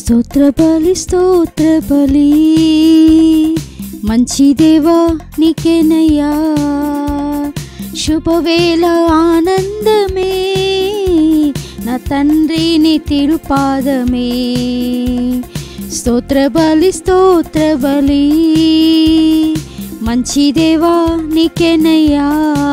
స్తోత్ర బలి స్తోత్ర బలి మంచి దేవా నీకేనయ్యా శుభవేళ ఆనందమే నా తండ్రి నీ తిరుపాదమే స్తోత్ర బలి స్తోత్ర బలి మంచి దేవా నీకేనయ్యా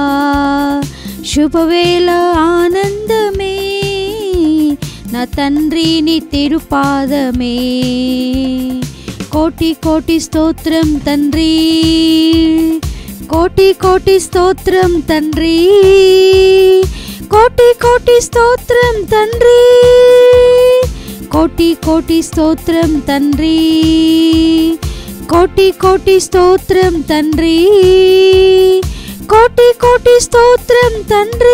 శుభవేళ ఆనందమే నా తండ్రి నీ తిరుపాదమే కోటి కోటి స్తోత్రం తండ్రి కోటి కోటి స్తోత్రం తండ్రి కోటి కోటి స్తోత్రం తండ్రి కోటి కోటి స్తోత్రం తండ్రి కోటి కోటి స్తోత్రం తండ్రి కోటి కోటి స్తోత్రం తండ్రి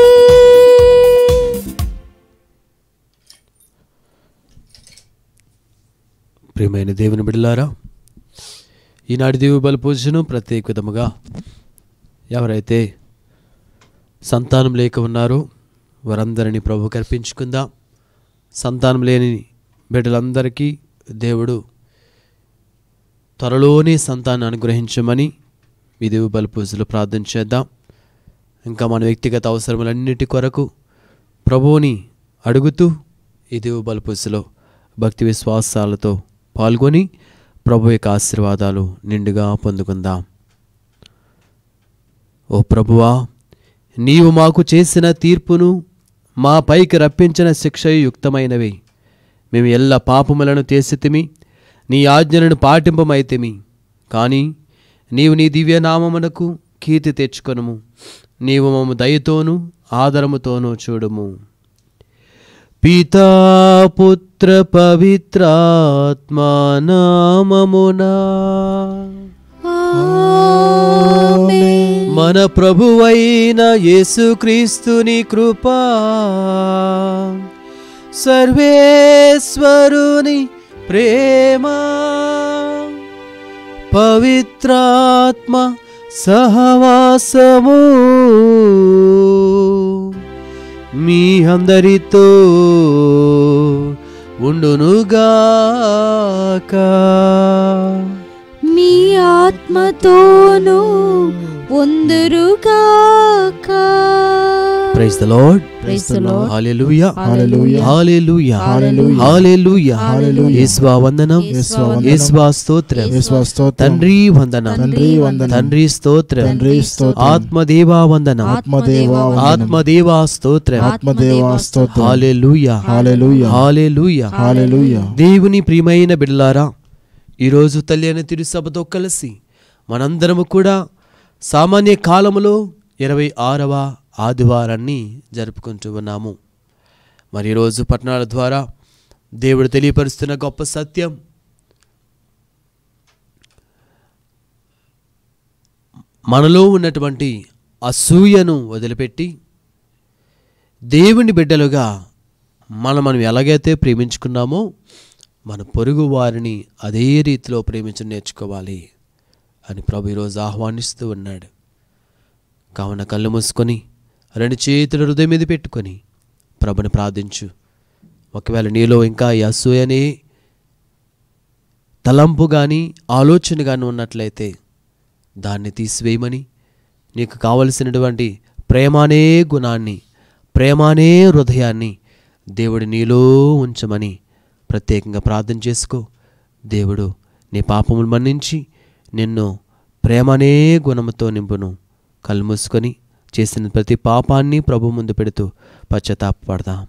ప్రియమైన దేవుని బిడ్డలారా ఈనాటి దేవు బలి పూజను ప్రత్యేక విధముగా ఎవరైతే సంతానం లేక ఉన్నారో వారందరినీ ప్రభు కల్పించుకుందాం సంతానం లేని బిడ్డలందరికీ దేవుడు త్వరలోనే సంతానం అనుగ్రహించమని ఈ దేవు బలి పూజలు ప్రార్థన చేద్దాం ఇంకా మన వ్యక్తిగత అవసరములన్నిటి కొరకు ప్రభువుని అడుగుతూ ఈ దేవు బలి పూజలో భక్తి విశ్వాసాలతో పాల్గొని ప్రభు యొక్క ఆశీర్వాదాలు నిండుగా పొందుకుందాం ఓ ప్రభువా నీవు మాకు చేసిన తీర్పును మా పైకి రప్పించిన శిక్షయు యుక్తమైనవి మేము ఎల్ల పాపములను చేసితిమి నీ ఆజ్ఞలను పాటింపమైతిమి కానీ నీవు నీ దివ్యనామమునకు కీర్తి తెచ్చుకొనుము నీవు మమ్ము దయతోనూ ఆదరముతోనూ చూడుము పితా పుత్ర పవిత్రాత్మా నామమునా ఆమేన్. మన ప్రభువైన యేసుక్రీస్తుని కృపా సర్వేశ్వరుని ప్రేమ పవిత్రాత్మ సహవాసము మీ అందరితో ఉండునుగాక మీ ఆత్మతోనూ వందరుగాక praise the lord Praise the Lord. Hallelujah Hallelujah. Hallelujah Hallelujah. Hallelujah Hallelujah. యేసువా వందనం యేసువా వందనం. యేసువా స్తోత్రం యేసువా స్తోత్రం. తండ్రి వందనం తండ్రి వందనం. తండ్రి స్తోత్రం తండ్రి స్తోత్రం. ఆత్మదేవా వందనం ఆత్మదేవా వందనం. ఆత్మదేవా స్తోత్రం ఆత్మదేవా స్తోత్రం. హల్లెలూయా హల్లెలూయా. హల్లెలూయా హల్లెలూయా. దేవుని ప్రియమైన బిడ్డలారా ఈరోజు తల్లి అయిన తిరుసభతో కలిసి మనందరము కూడా సామాన్య కాలములో ఇరవై ఆరవ ఆదివారాన్ని జరుపుకుంటూ ఉన్నాము మరి ఈరోజు పట్టణాల ద్వారా దేవుడు తెలియపరుస్తున్న గొప్ప సత్యం మనలో ఉన్నటువంటి అసూయను వదిలిపెట్టి దేవుని బిడ్డలుగా మనం మనం ఎలాగైతే ప్రేమించుకున్నామో మన పొరుగు వారిని అదే రీతిలో ప్రేమించడం నేర్చుకోవాలి అని ప్రభు ఈరోజు ఆహ్వానిస్తూ ఉన్నాడు కావున కళ్ళు మూసుకొని రెండు చేతులు హృదయం మీద పెట్టుకొని ప్రభుని ప్రార్థించు ఒకవేళ నీలో ఇంకా ఈ అసూయ అనే తలంపు కానీ ఆలోచన కానీ ఉన్నట్లయితే దాన్ని తీసివేయమని నీకు కావలసినటువంటి ప్రేమానే గుణాన్ని ప్రేమానే హృదయాన్ని దేవుడు నీలో ఉంచమని ప్రత్యేకంగా ప్రార్థన చేసుకో దేవుడు నీ పాపములు మన్నించి నిన్ను ప్రేమనే గుణముతో నింపును కళ్ళు మూసుకొని చేసిన ప్రతి పాపాన్ని ప్రభు ముందు పెడుతూ పశ్చాత్తాపడదాం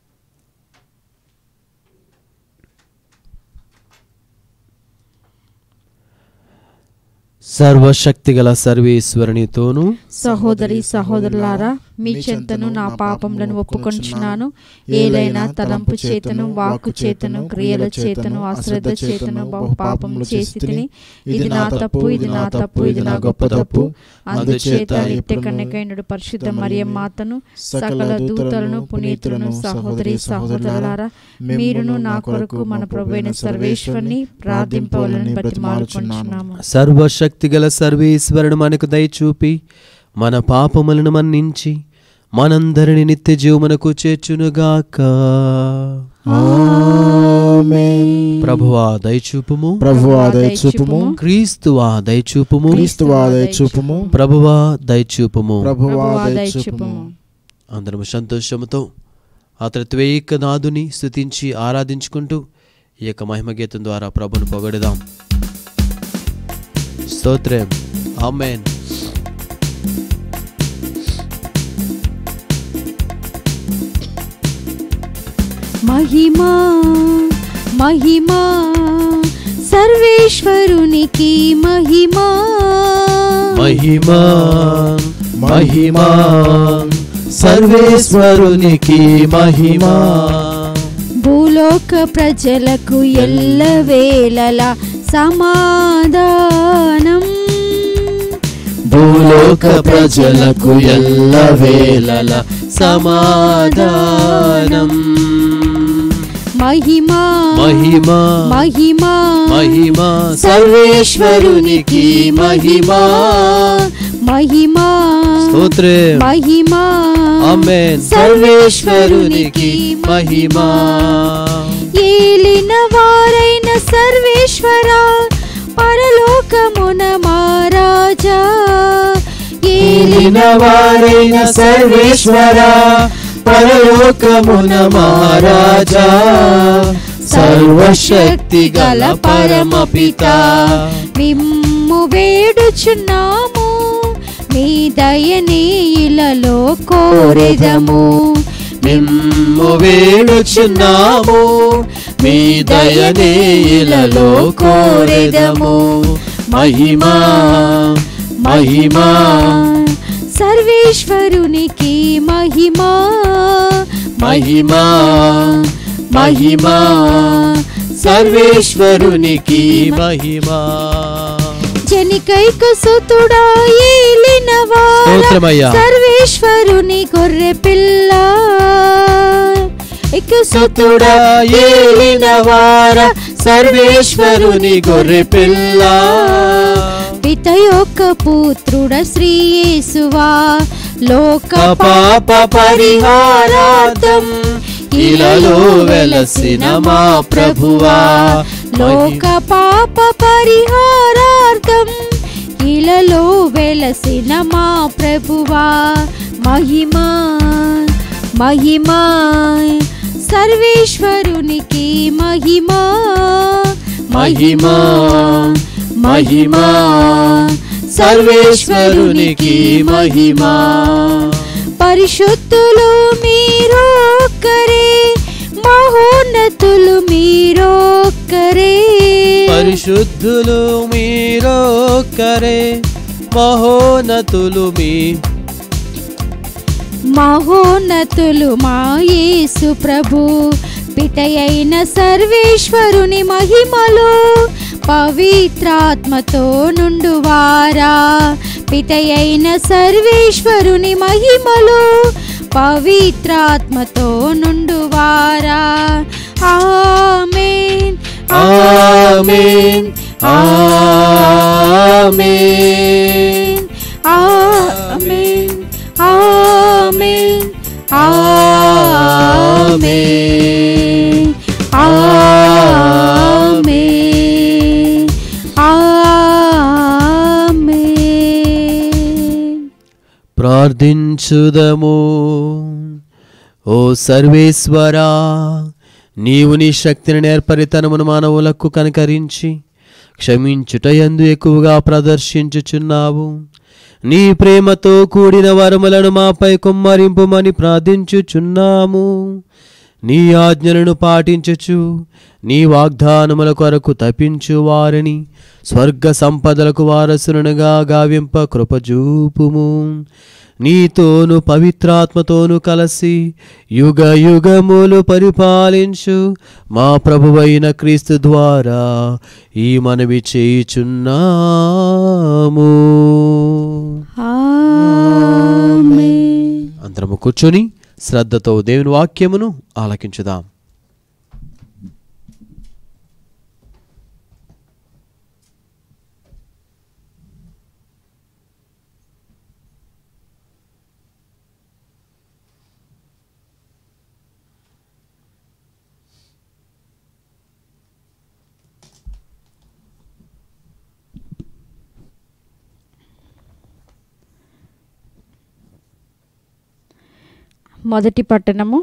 సర్వశక్తిగల సర్వేశ్వరునితోనూ సహోదరి సహోదరులారా మీ చెంతను నా పాపములను ఒప్పుకొంచున్నాను ఏలైనా తలంపు చేతను వాక్కు చేతను క్రియల చేతను అశ్రద్ధ చేతను బహు పాపములు చేసి తిని ఇది నా తప్పు ఇది నా తప్పు ఇది నా గొప్ప తప్పు అందుచేత నిత్య కన్యకైనడు పరిశుద్ధ మరియ మాతను సకల దూతలను పునీతులను సహోదరి సహోదరులారా మీరును నా కొరకు మన ప్రభువైన సర్వేశ్వరుని ప్రార్థింపవలని బతిమాలుకొంచున్నాము సర్వశక్తిగల సర్వేశ్వరుడు మనకు దయచూపి మన పాపములను మన్నించి మనందరిని నిత్య జీవమునకు చేర్చునుగాక ఆమేన్. ఆమేన్ ప్రభువా దయచూపుము ప్రభువా దయచూపుము క్రీస్తువా దయచూపుము క్రీస్తువా దయచూపుము ప్రభువా దయచూపుము ప్రభువా ప్రభువా దయచూపుము దయచూపుము అందరము సంతోషముతో ఆ త్రిత్వేక నాదుని స్తుతించి ఆరాధించుకుంటూ ఈ యొక్క మహిమ గీతం ద్వారా ప్రభును పొగడుదాం స్తోత్రం ఆమెన్ మహిమా మహిమా సర్వేశ్వరునికి మహిమా మహిమా మహిమా సర్వేశ్వరునికి మహిమా భూలోక ప్రజలకు ఎల్లవేళలా సమాధానం భూలోక ప్రజలకు ఎల్ల వేళల సమాధానం మహిమా మహిమా మహిమా మహిమా సర్వేశ్వరునికి మహిమా మహిమా స్తోత్రం మహిమా ఆమేన్ సర్వేశ్వరునికి మహిమా ఏలిన వారైన సర్వేశ్వర పరలోకమున మహారాజా ఏలిన వారైన సర్వేశ్వర పరలోకమున మహారాజా సర్వశక్తి గల పరమపిత మిమ్ము వేడుచున్నాము మీ దయని ఇలలో కోరెదము మిమ్ము వేడుచున్నాము మీ దయనే ఇలలో కోరెదము మహిమా మహిమా సర్వేశ్వరునికి మహిమా మహిమా మహిమా సర్వేశ్వరునికి మహిమా జనికైక సుతుడా ఏలినవారా స్తోత్రమయ్యా. సర్వేశ్వరుని గొర్రె పిల్ల ఇక సుతుడా ఏలిన వార సర్వేశ్వరుని గొర్రె పిల్ల పిత యొక్క పుత్రుడ శ్రీ యేసువా లోక పాప పరిహారార్థం ఇలలో వెలసిన మా ప్రభువా లోక పాప పరిహారార్థం ఇలలో వెలసిన మా ప్రభువా మహిమా మహిమా సర్వేశ్వరునికి మహిమా మహిమా మహిమా సర్వేశ్వరునికి మహిమా పరిశుద్ధులు మీరొక్కరే మహోన్నతులు మీరొక్కరే పరిశుద్ధులు మీరొక్కరే మహోన్నతులు మీ మహోన్నతులు మా యేసు ప్రభు పిటయైన సర్వేశ్వరుని మహిమలో పవిత్రాత్మతో నుండువారా పిటయైన సర్వేశ్వరుని మహిమలో పవిత్రాత్మతో నుండువారా ఆమేన్ ఆమేన్ ఆమేన్ ఆమేన్ ఆమేన్ ఆమేన్ ఆమేన్ ఆమేన్ ప్రార్థించుదము ఓ సర్వేశ్వరా నీవు నీ శక్తిని నేర్పరితనమును మానవులకు కనకరించి క్షమించుటయందు ఎక్కువగా ప్రదర్శించుచున్నావు నీ ప్రేమతో కూడిన వరములను మాపై కుమ్మరింపుమని ప్రార్థించుచున్నాము నీ ఆజ్ఞలను పాటించుచు నీ వాగ్దానముల కొరకు తప్పించు వారిని స్వర్గ సంపదలకు వారసునుగా గావింప కృపజూపుము నీతోను పవిత్రాత్మతోను కలసి యుగ యుగములు పరిపాలించు మా ప్రభువైన క్రీస్తు ద్వారా ఈ మనవి చేయుచున్నాము ఆమేన్ అందరము కూర్చొని శ్రద్ధతో దేవుని వాక్యమును ఆలకించుదాం మొదటి పట్టణము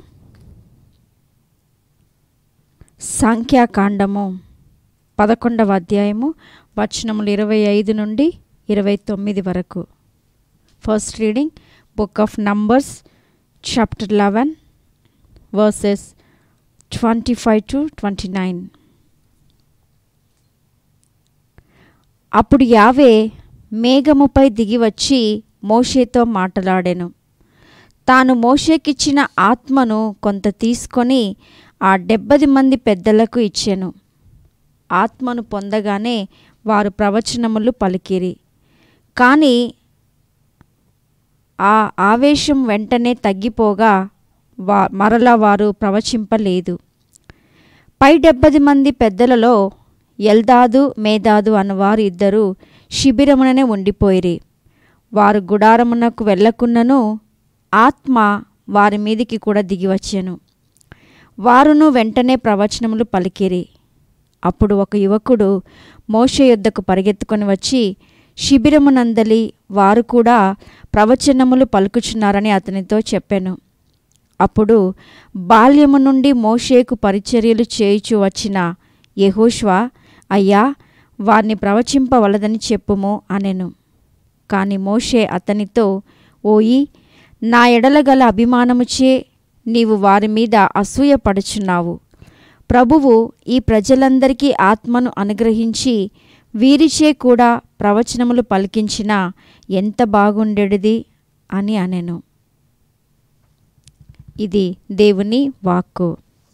సంఖ్యాకాండము పదకొండవ అధ్యాయము వచనములు ఇరవై ఐదు నుండి ఇరవై తొమ్మిది వరకు first reading book of numbers chapter eleven verses twenty five to twenty nine అప్పుడు యావే మేఘముపై దిగి వచ్చి మోషేతో మాట్లాడెను తాను మోషేకిచ్చిన ఆత్మను కొంత తీసుకొని ఆ డెబ్బది మంది పెద్దలకు ఇచ్చెను ఆత్మను పొందగానే వారు ప్రవచనములు పలికిరి కానీ ఆ ఆవేశం వెంటనే తగ్గిపోగా వా మరలా వారు ప్రవచింపలేదు పై డెబ్బది మంది పెద్దలలో ఎల్దాదు మేదాదు అన్నవారు ఇద్దరు శిబిరముననే ఉండిపోయిరి వారు గుడారమునకు వెళ్ళకున్నను ఆత్మ వారి మీదికి కూడా దిగివచ్చెను వారును వెంటనే ప్రవచనములు పలికిరి అప్పుడు ఒక యువకుడు మోషే యుద్ధకు పరిగెత్తుకొని వచ్చి శిబిరమునందలి వారు కూడా ప్రవచనములు పలుకుచున్నారని అతనితో చెప్పాను అప్పుడు బాల్యము నుండి మోషేకు పరిచర్యలు చేయుచు వచ్చిన యెహోష్వా అయ్యా వారిని ప్రవచింపవలదని చెప్పుము అనెను కాని మోషే అతనితో ఓయి నా ఎడల గల అభిమానముచే నీవు వారి మీద అసూయపడుచున్నావు ప్రభువు ఈ ప్రజలందరికీ ఆత్మను అనుగ్రహించి వీరిచే కూడా ప్రవచనములు పలికించిన ఎంత బాగుండెడిది అని అనెను ఇది దేవుని వాక్కు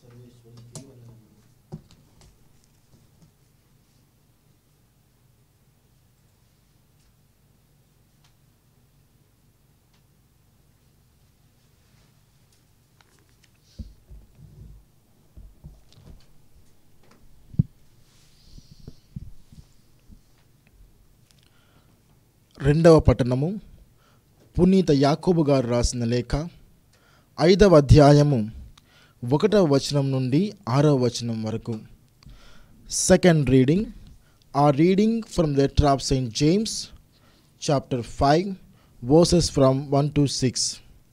రెండవ పట్టణము పునీత యాకోబు గారు రాసిన లేఖ ఐదవ అధ్యాయము ఒకటవ వచనం నుండి ఆరవ వచనం వరకు second reading a reading from the letter of saint James chapter five verses from one to six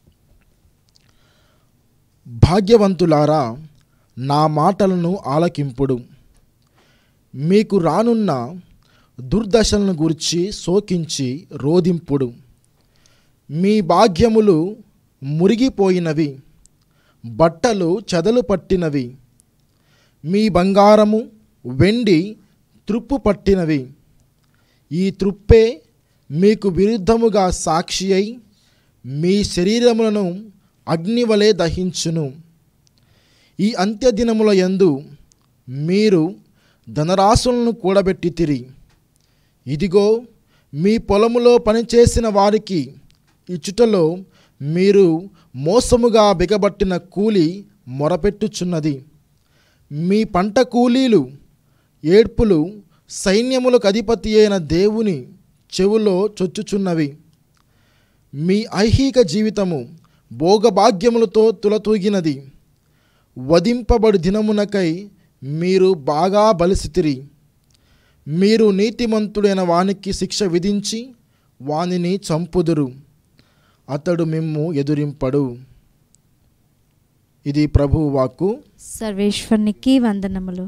భాగ్యవంతులారా నా మాటలను ఆలకింపుడు మీకు రానున్న దుర్దశలను గురించి శోకించి రోదింపుడు మీ భాగ్యములు మురిగిపోయినవి బట్టలు చెదలు పట్టినవి మీ బంగారము వెండి త్రుప్పు పట్టినవి ఈ త్రుప్పే మీకు విరుద్ధముగా సాక్షి అయి మీ శరీరములను అగ్నివలే దహించును ఈ అంత్యదినముల యందు మీరు ధనరాశులను కూడబెట్టితిరి ఇదిగో మీ పొలములో పనిచేసిన వారికి ఇచ్చుటలో మీరు మోసముగా బిగబట్టిన కూలి మొరపెట్టుచున్నది మీ పంట కూలీలు ఏడ్పులు సైన్యములకు అధిపతి అయిన దేవుని చెవులో చొచ్చుచున్నవి మీ ఐహిక జీవితము భోగభాగ్యములతో తులతూగినది వధింపబడు దినమునకై మీరు బాగా బలిసితిరి మీరు నీతిమంతుడైన వానికి శిక్ష విధించి వానిని చంపుదురు అతడు మిమ్ము ఎదురింపడు ఇది ప్రభు వాక్కు సర్వేశ్వరునికి వందనములు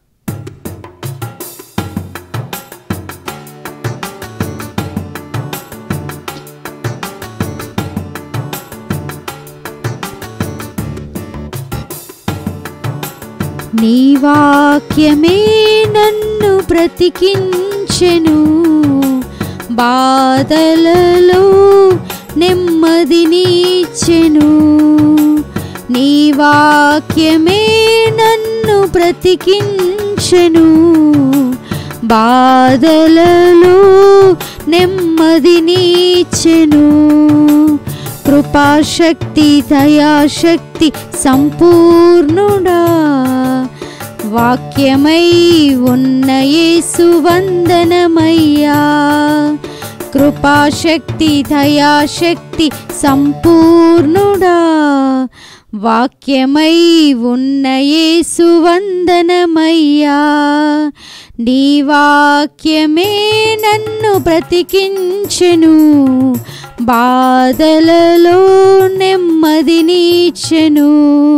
నీ వాక్యమే నన్ను బ్రతికించెను బాధలలో నెమ్మదినిచ్చెను నీ వాక్యమే నన్ను బ్రతికించెను బాధలలో నెమ్మదినిచ్చెను కృపాశక్తి దయాశక్తి సంపూర్ణుడా వాక్యమై ఉన్న యేసు వందనమయ్యా కృపాశక్తి దయాశక్తి సంపూర్ణుడా వాక్యమై ఉన్న యేసు వందనమయ్యా నీ వాక్యమే నన్ను బ్రతికించెను బాధలలో నెమ్మదినిచ్చెను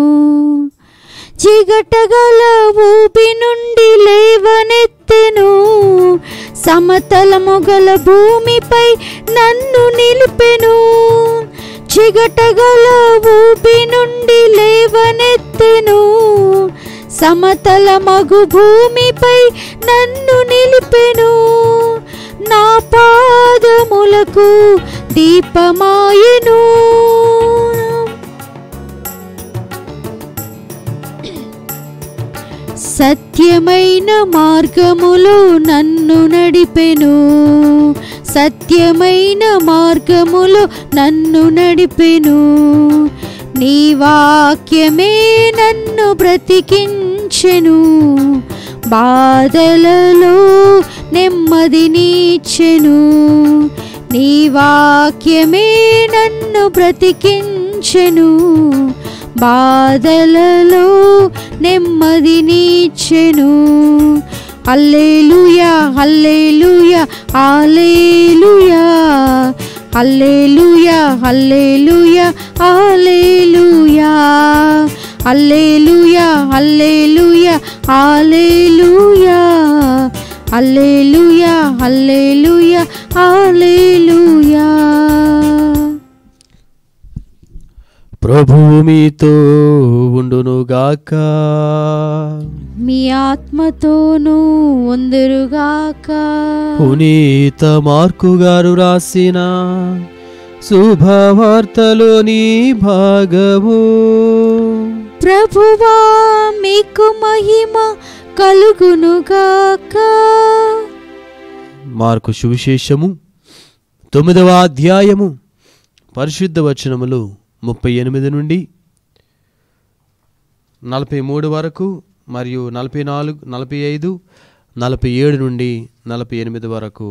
చిగటగల ఊపి నుండి లేవనెత్తెను సమతలముగల భూమిపై నన్ను నిలిపెను చిగటగల ఊపి నుండి లేవనెత్తెను సమతల మగు భూమిపై నన్ను నిలిపెను నా పాదములకు దీపమాయెను సత్యమైన మార్గములో నన్ను నడిపెను సత్యమైన మార్గములో నన్ను నడిపెను నీ వాక్యమే నన్ను బ్రతికించెను బాధలలో నెమ్మదినిచ్చెను నీ వాక్యమే నన్ను బ్రతికించెను బాధలలో నెమ్మదినిచ్చెను హల్లెలూయా hallelujah hallelujah hallelujah hallelujah hallelujah hallelujah hallelujah hallelujah hallelujah hallelujah హల్లెలూయా ప్రభువు మీతో ఉండునుగాక మీ ఆత్మతోనూ ఉందరుగాక పునీత మార్కు గారు రాసిన శుభవార్తలోని భాగము ప్రభువా మీకు మహిమ కలుగునుగాక మార్కు సువిశేషము తొమ్మిదవ అధ్యాయము పరిశుద్ధ వచనములు ముప్పై ఎనిమిది నుండి నలభై మూడు వరకు మరియు నలభై నాలుగు నలభై ఐదు నలభై ఏడు నుండి నలభై ఎనిమిది వరకు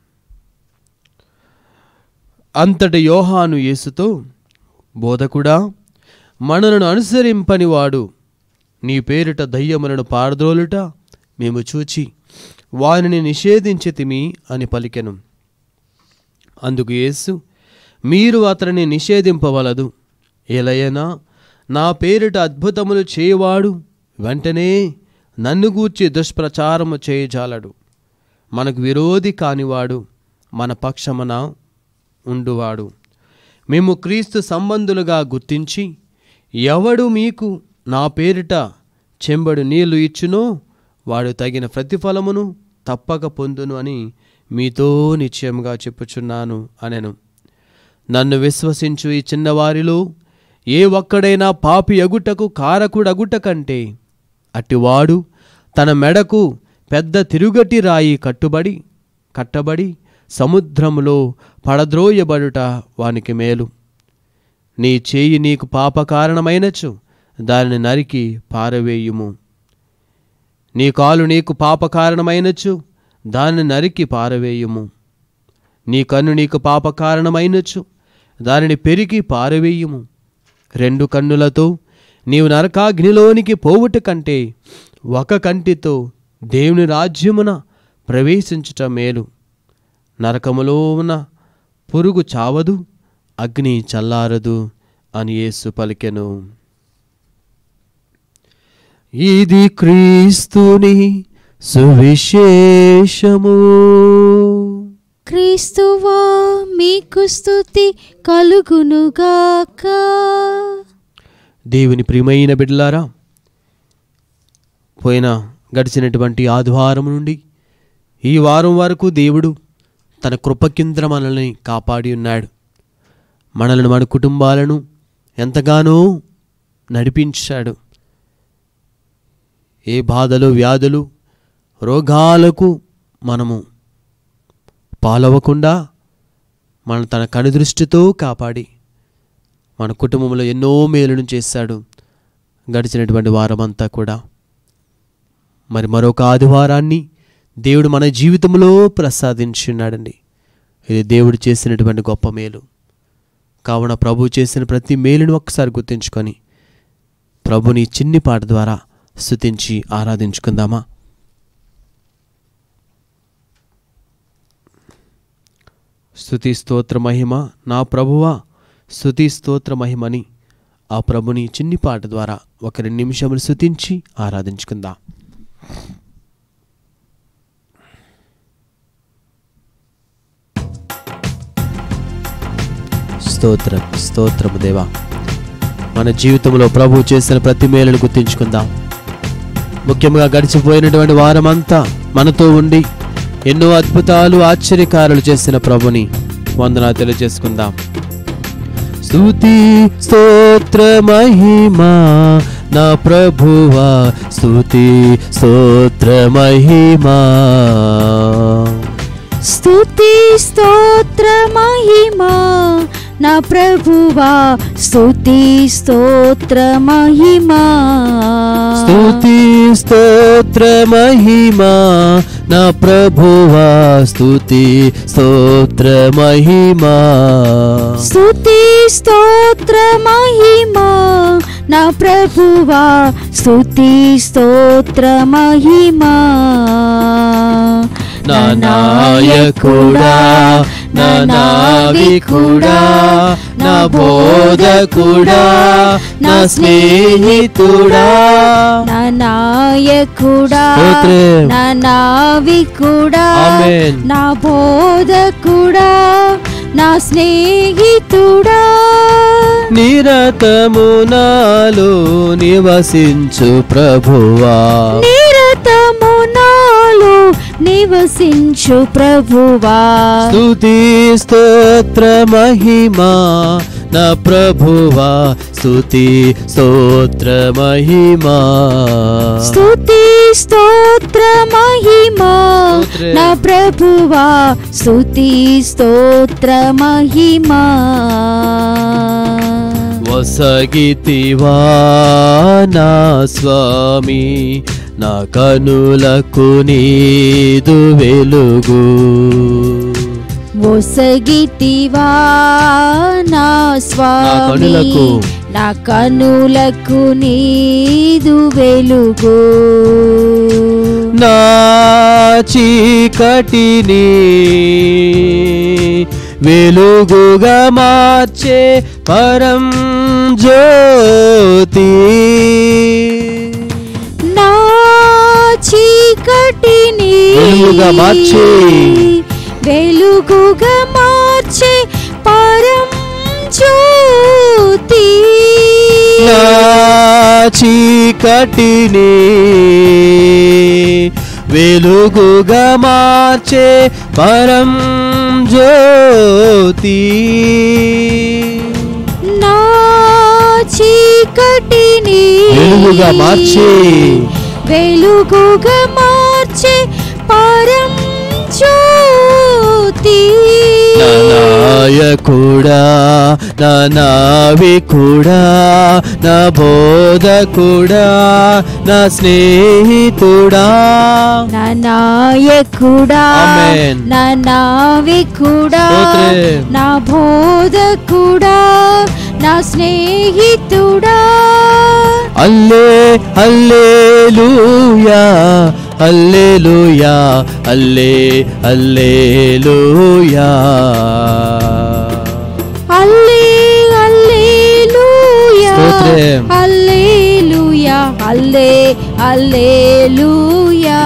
అంతటి యోహాను యేసుతో బోధకుడా మనలను అనుసరింపని వాడు నీ పేరిట దయ్యములను పారద్రోలుట మేము చూచి వారిని నిషేధించితిమి అని పలికెను అందుకు యేసు మీరు అతనిని నిషేధింపవలదు ఎలయనా నా పేరిట అద్భుతములు చేయవాడు వెంటనే నన్ను గూర్చి దుష్ప్రచారము చేయజాలడు మనకు విరోధి కానివాడు మన పక్షమున ఉండువాడు మేము క్రీస్తు సంబంధులుగా గుర్తించి ఎవడు మీకు నా పేరిట చెంబడు నీళ్లు ఇచ్చునో వాడు తగిన ప్రతిఫలమును తప్పక పొందును అని మీతో నిశ్చయముగా చెప్పుచున్నాను అనెను నన్ను విశ్వసించు ఈ చిన్నవారిలో ఏ ఒక్కడైనా పాపి అగుటకు కారకుడగుట కంటే అటివాడు తన మెడకు పెద్ద తిరుగటి రాయి కట్టుబడి కట్టబడి సముద్రములో పడద్రోయబడుట వానికి మేలు నీ చేయి నీకు పాప కారణమైనచు దానిని నరికి పారవేయుము నీ కాలు నీకు పాప కారణమైనచు దానిని నరికి పారవేయుము నీ కన్ను నీకు పాప కారణమైనచు దానిని పెరిగి పారవేయుము రెండు కన్నులతో నీవు నరకాగ్నిలోనికి పోవుట కంటే ఒక కంటితో దేవుని రాజ్యమున ప్రవేశించుట మేలు నరకములో ఉన్న పురుగు చావదు అగ్ని చల్లారదు అని యేసు పలికెను ఇది క్రీస్తుని సువిశేషము క్రీస్తువా మీకు స్తుతి కలుగునుగాక దేవుని ప్రియమైన బిడ్డలారా పోయిన గడిచినటువంటి ఆదివారం నుండి ఈ వారం వరకు దేవుడు తన కృప కింద మనల్ని కాపాడి ఉన్నాడు మనల్ని మన కుటుంబాలను ఎంతగానో నడిపించాడు ఏ బాధలు వ్యాధులు రోగాలకు మనము పాలవ్వకుండా మన తన కనుదృష్టితో కాపాడి మన కుటుంబంలో ఎన్నో మేలును చేశాడు గడిచినటువంటి వారమంతా కూడా మరి మరొక ఆదివారాన్ని దేవుడు మన జీవితంలో ప్రసాదించున్నాడండి ఇది దేవుడు చేసినటువంటి గొప్ప మేలు కావున ప్రభు చేసిన ప్రతి మేలును ఒక్కసారి గుర్తుంచుకొని ప్రభుని చిన్ని పాట ద్వారా స్తుతించి ఆరాధించుకుందామా స్థుతి స్తోత్ర మహిమ నా ప్రభువా స్థుతి స్తోత్ర మహిమని ఆ ప్రభుని చిన్ని పాట ద్వారా ఒక రెండు నిమిషములు స్థుతించి ఆరాధించుకుందాం స్తోత్రం స్తోత్రము దేవా మన జీవితంలో ప్రభు చేసిన ప్రతి మేలును గుర్తించుకుందాం ముఖ్యంగా గడిచిపోయినటువంటి వారమంతా మనతో ఉండి ఎన్నో అద్భుతాలు ఆశ్చర్యకారులు చేసిన ప్రభుని వందనా తెలియజేసుకుందాం స్తుతి స్తోత్ర మహిమా నా ప్రభువా స్తుతి స్తోత్ర మహిమా స్తుతి స్తోత్ర మహిమా నా ప్రభువా స్తుతి స్తోత్ర మహిమా స్తుతి స్తోత్ర మహిమా నా ప్రభువా స్తుతి స్తోత్ర మహిమా స్తుతి స్తోత్ర మహిమా నా ప్రభువా స్తుతి స్తోత్ర మహిమా నా నాయకుడా నా నావికుడా నా బోధకుడా నా స్నేహితుడా నా నాయకుడా స్తోత్రం. నా నావికుడా ఆమేన్. నా బోధకుడా నా స్నేహితుడా నిరతము నాలో నివసించు ప్రభువా నిరతము నాలో నివసించు ప్రభువా స్తుతి స్తోత్ర మహిమా నా ప్రభువా స్తుతి స్తోత్ర మహిమా స్తుతి స్తోత్ర మహిమా స్తోత్రం. నా ప్రభువా స్తుతి స్తోత్ర మహిమా వసగితివా నా స్వామి నా కనులకు నీదు వెలుగు ఒసగితివా నా స్వామి కనులకు. నా కనులకు నీదు వెలుగు నా చీకటిని వెలుగుగా మార్చే పరం జ్యోతి నా చీకటిని వెలుగుగా మార్చి. వెలుగుగా మార్చే పరం జ్యోతి నా చీకటిని వెలుగుగా మార్చే పరం జ్యోతి నా చీకటిని వెలుగుగా మార్చి. వెలుగుగా మార్చే పరం జ్యోతి నా నాయకుడా నా నావికుడా నా బోధకుడా నా స్నేహితుడా నా నాయకుడా ఆమేన్. నా నావికుడా స్తోత్రం. నా బోధకుడా నా స్నేహితుడా అల్లే అల్లేలుయా అల్లేలుయా అల్లే అల్లేలుయా అల్లే అల్లేలుయా స్తోత్రం. అల్లేలుయా అల్లే అల్లేలుయా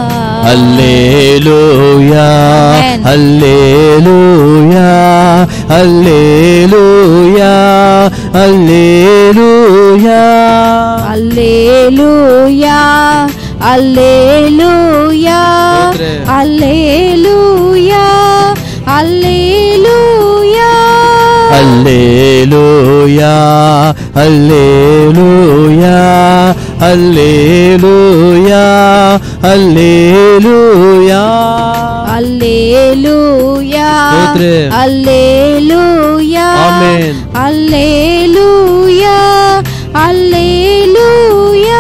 హల్లెలూయా Amen. హల్లెలూయా హల్లెలూయా హల్లెలూయా అల్లేలుయా అల్లేలుయా స్తోత్రం. అల్లేలుయా అల్లేలుయా హల్లెలూయా హల్లెలూయా హల్లెలూయా హల్లెలూయా అల్లేలుయా స్తోత్రం. అల్లేలుయా ఆమేన్. అల్లేలుయా అల్లేలుయా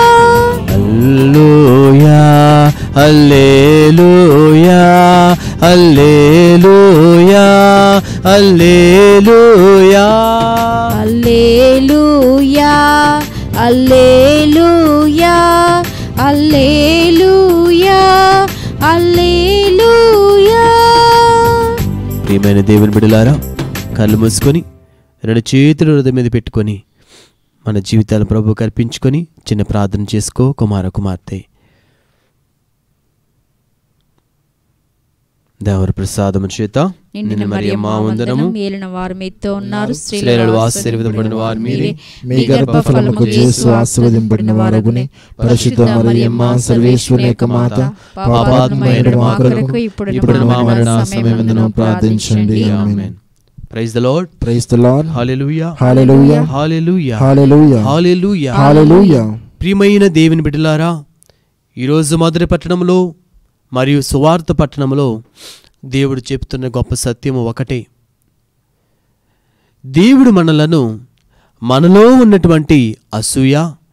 హల్లెలూయా హల్లెలూయా హల్లెలూయా హల్లెలూయా అల్లేలుయా అల్లేలుయా అల్లేలుయా అల్లేలుయా ప్రియమైన దేవుని బిడలారా కళ్ళు మూసుకొని రెండు చేతులు హృదయం మీద పెట్టుకొని మన జీవితాలను ప్రభు కల్పించుకొని చిన్న ప్రార్థన చేసుకో కుమార కుమార్తె దేవర ప్రసాదము చేత నిండిన మరియమ్మ వందనము ఏలిన వారు మీతో ఉన్నారు స్త్రీలలో ఆశీర్వదింపబడిన వారు మీరే మీ గర్భఫలముకు చేసు ఆశీర్వదింపడిన వారగుని పరిశుద్ధ మరియమ్మ సర్వేశ్వరి యొక్క మాత పాపాత్మైన మా కొరకు ఇప్పుడు మా మరణ సమయమందును ప్రార్థించండి amen praise the lord praise the lord hallelujah hallelujah hallelujah hallelujah hallelujah hallelujah ప్రియమైన దేవుని బిడ్డలారా ఈరోజు మొదటి పట్టణంలో మరియు సువార్త పట్టణంలో దేవుడు చెప్తున్న గొప్ప సత్యము ఒకటే దేవుడు మనలను మనలో ఉన్నటువంటి అసూయ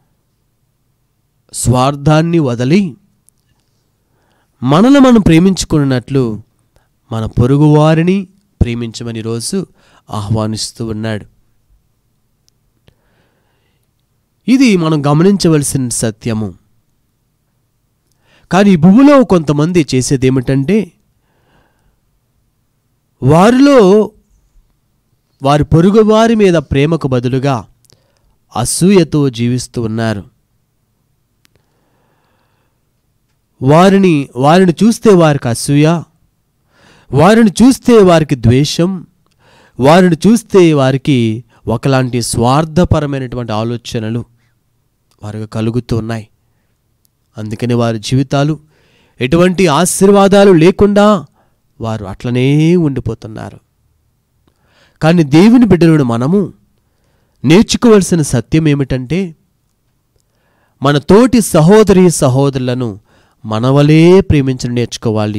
స్వార్థాన్ని వదిలి మనల్ని మనం ప్రేమించుకున్నట్లు మన పొరుగువారిని ప్రేమించమని రోజు ఆహ్వానిస్తూ ఉన్నాడు ఇది మనం గమనించవలసిన సత్యము కానీ ఈ భూమిలో కొంతమంది చేసేది ఏమిటంటే వారిలో వారి పొరుగు వారి మీద ప్రేమకు బదులుగా అసూయతో జీవిస్తూ ఉన్నారు వారిని వారిని చూస్తే వారికి అసూయ వారిని చూస్తే వారికి ద్వేషం వారిని చూస్తే వారికి ఒకలాంటి స్వార్థపరమైనటువంటి ఆలోచనలు వారికి కలుగుతూ ఉన్నాయి అందుకని వారి జీవితాలు ఎటువంటి ఆశీర్వాదాలు లేకుండా వారు అట్లనే ఉండిపోతున్నారు కానీ దేవుని బిడ్డలను మనము నేర్చుకోవలసిన సత్యం ఏమిటంటే మన తోటి సహోదరి సహోదరులను మనవలే ప్రేమించడం నేర్చుకోవాలి